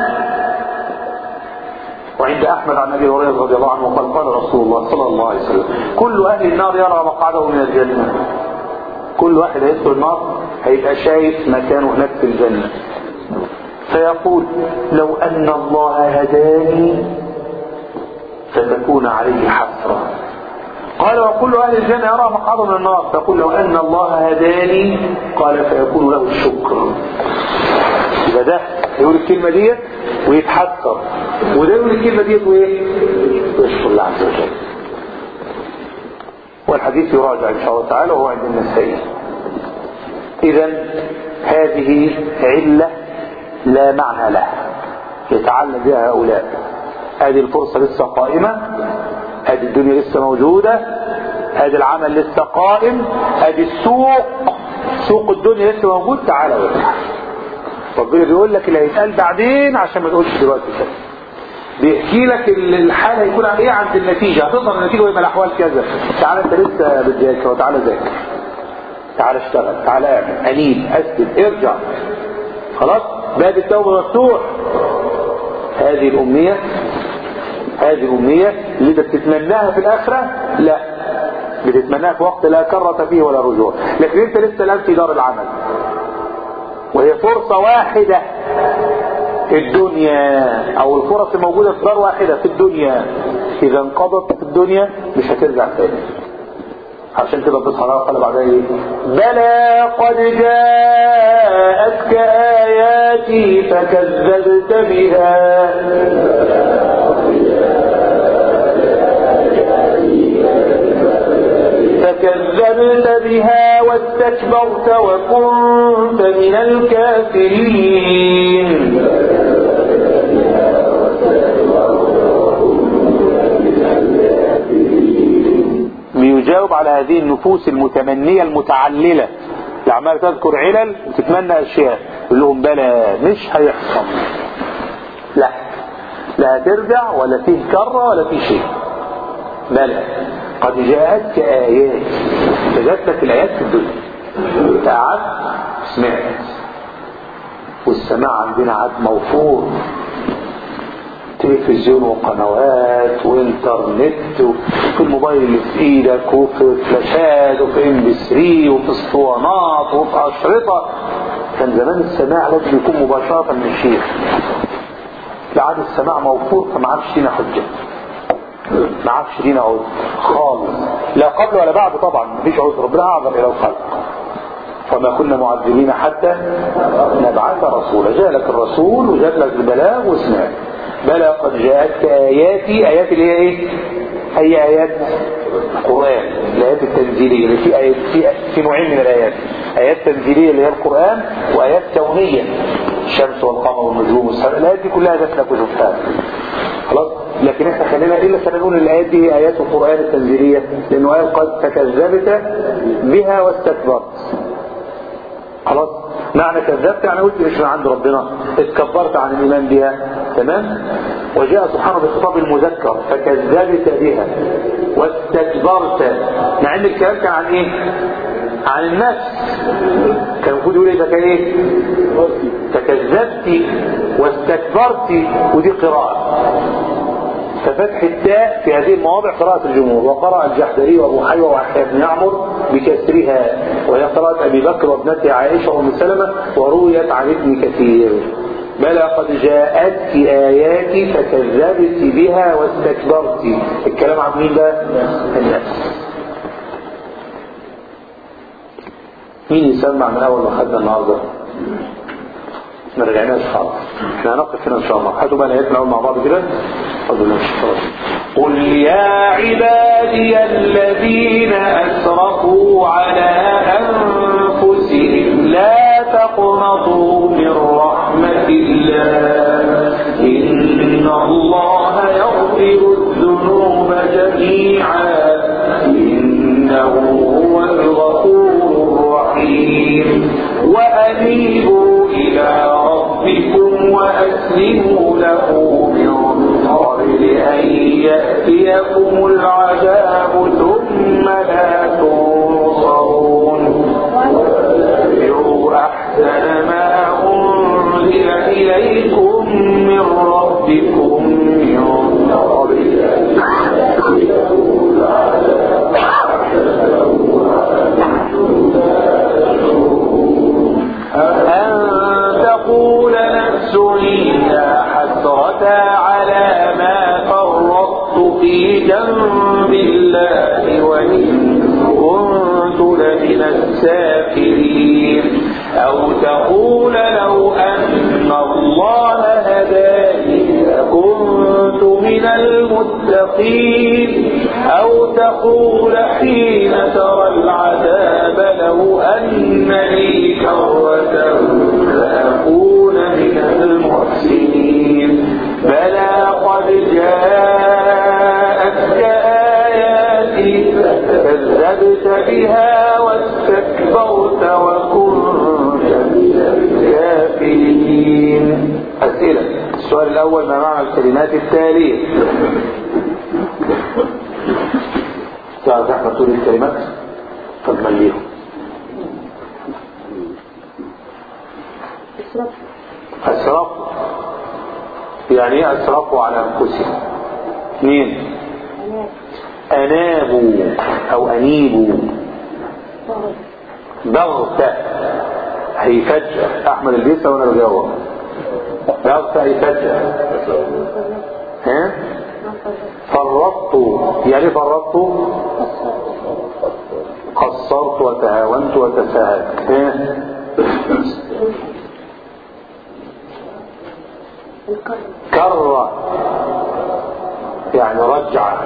وعند احمد عن ابي هريره رضي الله عنه قال قال رسول الله صلى الله عليه وسلم كل اهل النار يرى مقعده من الجنه كل واحد هيدخل النار هيبقى شايف مكانه هناك في الجنه فيقول لو ان الله هداني فتكون عليه حسره قال وكل اهل الجنه يرى مقعده من النار تقول لو ان الله هداني قال فيكون له الشكر يبقى ده يقول الكلمه ديت ويتحسر وده يقول الكلمة دي وايه يشكر الله عز وجل والحديث يراجع ان شاء الله تعالى وهو عند النسائي اذا هذه علة لا معنى لها يتعلم بها هؤلاء هذه الفرصة لسه قائمة هذه الدنيا لسه موجودة هذا العمل لسه قائم هذه السوق سوق الدنيا لسه موجود تعالى وارجع ربنا بيقول لك اللي هيتقال بعدين عشان ما تقولش دلوقتي كده بيحكي لك الحال هيكون ايه عند النتيجة هتظهر النتيجة ويبقى الاحوال كذا تعالى انت لسه بتذاكر وتعالى ذاكر تعالى اشتغل تعالى اعمل انيب اسلم ارجع خلاص باب التوبة مفتوح هذه الامنية هذه الامنية اللي انت بتتمناها في الاخرة لا بتتمناها في وقت لا كرة فيه ولا رجوع لكن انت لسه الان في دار العمل وهي فرصة واحدة في الدنيا او الفرص الموجودة في دار واحدة في الدنيا اذا انقضت في الدنيا مش هترجع تاني عشان كده بتصحى قال بعدها ايه بلى قد جاءتك اياتي فكذبت بها فكذبت بها واستكبرت وكنت من الكافرين بيجاوب على هذه النفوس المتمنية المتعللة اللي عمالة تذكر علل وتتمنى اشياء يقول لهم بلى مش هيحصل لا لا هترجع ولا فيه كرة ولا فيه شيء بلى قد جاءتك آيات جاءت لك الآيات في الدنيا قعدت سمعت والسماع عندنا عاد موفور تلفزيون وقنوات وانترنت وفي الموبايل اللي في ايدك وفي فلاشات وفي ام بي 3 وفي اسطوانات وفي اشرطه كان زمان السماع لازم يكون مباشره من الشيخ لعاد السماع موفور فما عادش لينا حجه ما عادش لينا عذر خالص لا قبل ولا بعد طبعا مفيش عذر ربنا اعظم الى الخلق وما كنا معذبين حتى نبعث رسولا جاء لك الرسول وجاء لك البلاغ وسمعت بلى قد جاءتك آياتي آيات اللي هي ايه أي آيات القرآن الآيات التنزيلية اللي في آيات في, في نوعين من الآيات آيات تنزيلية اللي هي القرآن وآيات كونية الشمس والقمر والنجوم والسماء الآيات دي كلها جات لك وشفتها خلاص لكن احنا خلينا ايه اللي خلينا نقول الايات دي هي ايات القران التنزيليه لانه قال قد تكذبت بها واستكبرت خلاص معنى كذبت يعني قلت مش من عند ربنا اتكبرت عن الايمان بها تمام وجاء سبحانه بخطاب المذكر فكذبت بها واستكبرت مع ان الكلام كان عن ايه عن النفس كان المفروض يقول ايه ده كان ايه تكذبت واستكبرت ودي قراءه ففتح التاء في هذه المواضع قراءة الجمهور وقرأ الجحدري وابو حيوة وعحيى بن يعمر بكسرها وهي قراءة أبي بكر وابنته عائشة وأم سلمة ورويت عن ابن كثير بلى قد جاءتك آياتي فكذبت بها واستكبرت الكلام عن مين بقى؟ النفس مين يسمع من أول ما خدنا النهارده؟ ما رجعناش خالص احنا هنقف هنا ان شاء الله هاتوا بقى نهايتنا اول مع بعض كده اتفضل يا شيخ قل يا عبادي الذين أسرفوا على أنفسهم لا تقنطوا من رحمة الله إن الله يغفر الذنوب جميعا إنه هو الغفور الرحيم وأنيبوا إلى ربكم وأسلموا له من قبل أن يأتيكم العذاب ثم لا تنصرون واتبعوا أحسن ما أنزل إليكم من ربكم من قبل أن يأتيكم العذاب أن تقول نفس يا حسرة على ما فرطت في جنب الله وإن كنت لمن الساخرين أو تقول لو أن الله هداني لكنت من المتقين أو تقول حين ترى العذاب لو أن لي كرة فأكون من المحسنين بلى قد جاءتك آياتي فكذبت بها واستكبرت وكنت من الكافرين أسئلة السؤال الأول ما معنى الكلمات التالية تعرف احنا تقول الكلمات طب مليهم أسرف يعني ايه أسرفوا على أنفسهم اثنين أنابوا أو أنيبوا بغتة هي فجأة أحمد البيسة وأنا بجاوب بغتة هي فجأة ها فرطت يعني فرطت قصرت وتهاونت وتساهلت ها كرة يعني رجع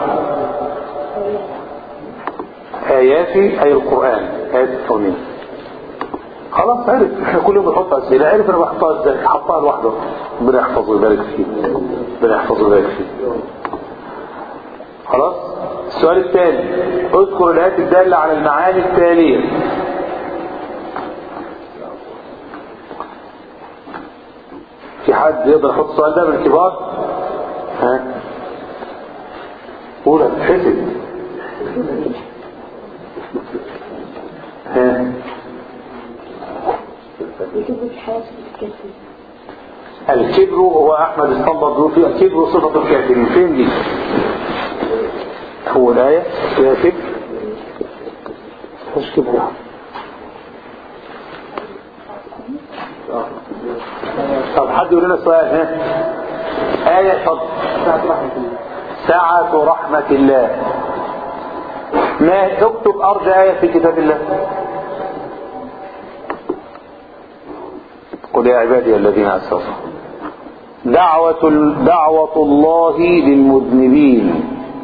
آياتي أي القرآن آيات التونين خلاص عرف احنا كل يوم بنحط أسئلة عرف أنا بحطها ازاي حطها لوحده ربنا يحفظه ويبارك فيه ربنا يحفظه ويبارك فيه خلاص السؤال الثاني اذكر الآيات الدالة على المعاني التالية في حد يقدر يحط السؤال ده من الكبار ها قول هتتحسد ها يجيب لك حياة بتتكتب بيقول في الكبر صفة الكافرين فين دي هو الآية فيها كبر مش كبر طب حد يقول لنا سؤال ها آية فضل سعة رحمة الله ما اكتب أرجى آية في كتاب الله قل يا عبادي الذين أسرفوا دعوة دعوة الله للمذنبين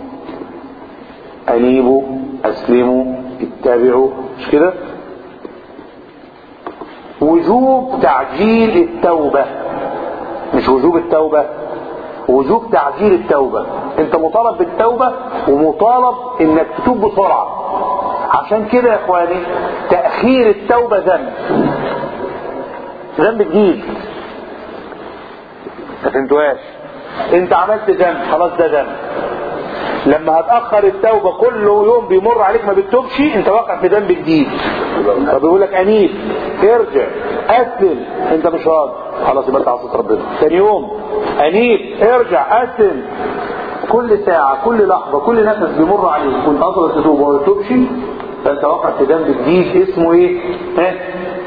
أنيبوا أسلموا اتبعوا مش كده وجوب تعجيل التوبة مش وجوب التوبة وجوب تعجيل التوبة انت مطالب بالتوبة ومطالب انك تتوب بسرعة عشان كده يا اخواني تأخير التوبة ذنب ذنب جديد ما فهمتوهاش انت عملت ذنب خلاص ده ذنب لما هتأخر التوبة كل يوم بيمر عليك ما بتتوبش انت واقع في ذنب جديد فبيقول لك انيب ارجع اسلم انت مش راضي خلاص يبقى انت عصيت ربنا ثاني يوم انيب ارجع اسلم كل ساعة كل لحظة كل نفس بيمر عليك وانت اصلا تتوب وما بتتوبش فانت واقع في ذنب جديد اسمه ايه؟ ها؟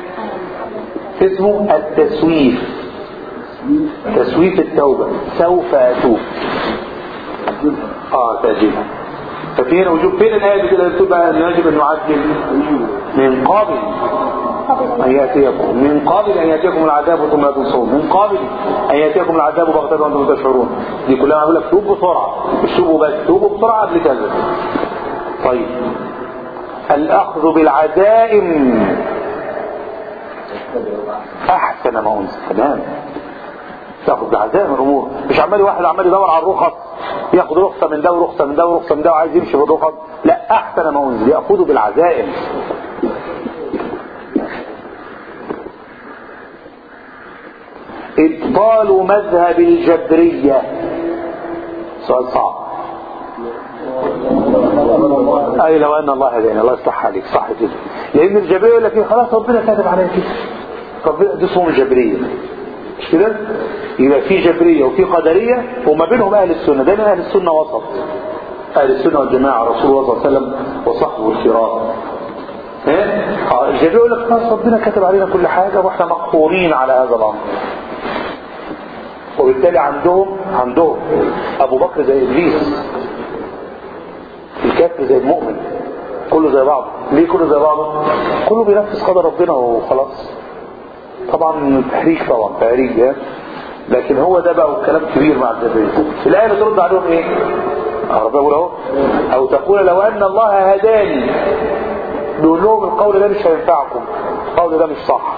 اسمه التسويف تسويف التوبة سوف اتوب اه تأجيلها ففين وجوب فين الآية كده بتبقى ان يجب ان نعجل من قبل أن يأتيكم من قبل أن يأتيكم العذاب وانتم لا تنصرون من قبل أن يأتيكم العذاب بغتة وانتم لا تشعرون دي كلها بقول لك توب بسرعة مش توبوا بس توبوا بسرعة قبل كذا طيب الأخذ بالعزائم أحسن ما أنزل تمام تاخد بعزائم الامور مش عمال واحد عمال يدور على الرخص ياخد رخصه من ده ورخصه من ده ورخصه من ده وعايز يمشي بالرخص لا احسن ما انزل ياخذه بالعزائم ابطال مذهب الجبريه سؤال صعب اي لو ان الله هدانا الله يصلح عليك صح كده لان الجبريه يقول لك إيه، خلاص ربنا كاتب عليك كده ربنا دي اسمهم الجبريه مش كده يبقى في جبرية وفي قدرية وما بينهم أهل السنة دايما أهل السنة وسط أهل السنة والجماعة رسول الله صلى الله عليه وسلم وصحبه الكرام ها الجبرية يقول لك خلاص ربنا كتب علينا كل حاجة واحنا مقهورين على هذا الأمر وبالتالي عندهم عندهم أبو بكر زي إبليس الكافر زي المؤمن كله زي بعضه ليه كله زي بعضه كله بينفذ قدر ربنا وخلاص طبعا تحريك طبعا تحريك ها لكن هو ده بقى كلام كبير مع الجبريل الآية بترد عليهم ايه ربنا يقول اهو او تقول لو ان الله هداني بيقول لهم القول ده مش هينفعكم القول ده مش صح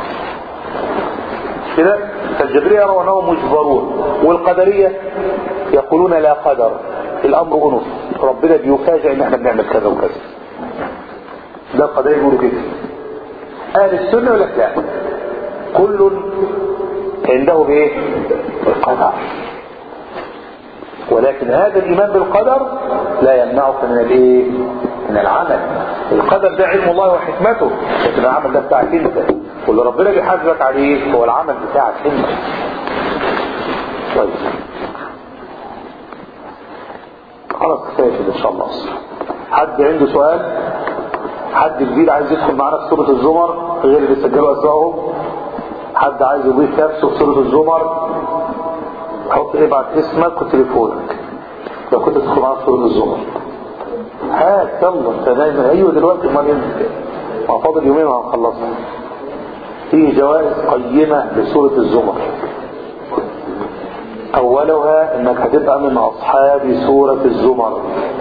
كده فالجبرية يروا انهم مجبرون والقدرية يقولون لا قدر الامر انف ربنا بيفاجئ ان احنا بنعمل كذا وكذا ده القدرية يقولوا كده اهل السنة يقول لك لا كل عنده بايه القدر ولكن هذا الايمان بالقدر لا يمنعك من الايه من العمل القدر ده علم الله وحكمته لكن العمل ده بتاعك انت واللي ربنا بيحاسبك عليه هو العمل بتاعك انت طيب خلاص كفايه كده ان شاء الله حد عنده سؤال حد جديد عايز يدخل معانا في سوره الزمر غير اللي بيسجلوا اسمائهم حد عايز يضيف نفسه في سوره الزمر حط ابعت اسمك وتليفونك لو كنت تدخل معانا في سوره الزمر هات يلا انت نايم ايوه دلوقتي امال انت ما فاضل يومين وهنخلصها في جوائز قيمه لسوره الزمر اولها انك هتبقى من اصحاب سوره الزمر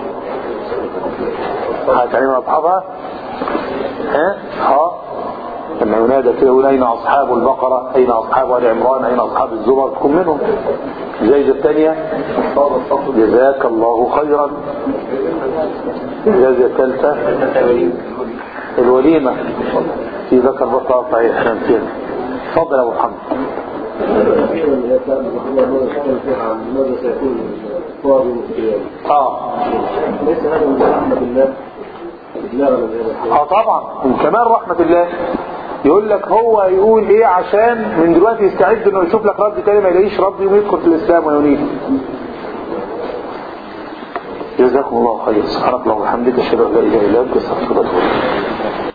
هتعلم اصحابها ها ها لما ينادى كده يقول اين اصحاب البقره اين اصحاب ال عمران اين اصحاب الزمر تكون منهم الجائزه الثانيه جزاك الله خيرا الجائزه الثالثه الوليمه في ذكر بطه صحيح احنا نسينا تفضل يا ابو محمد ماذا سيكون الصواب اه ليس هذا من رحمة الله لا غلب هذا اه طبعا من كمال رحمة الله يقول لك هو يقول ايه عشان من دلوقتي يستعد انه يشوف لك رد تاني ما يلاقيش رد يوم يدخل في الاسلام وينيب جزاكم الله خير سبحانك اللهم وبحمدك اشهد ان لا اله الا انت استغفرك واتوب اليك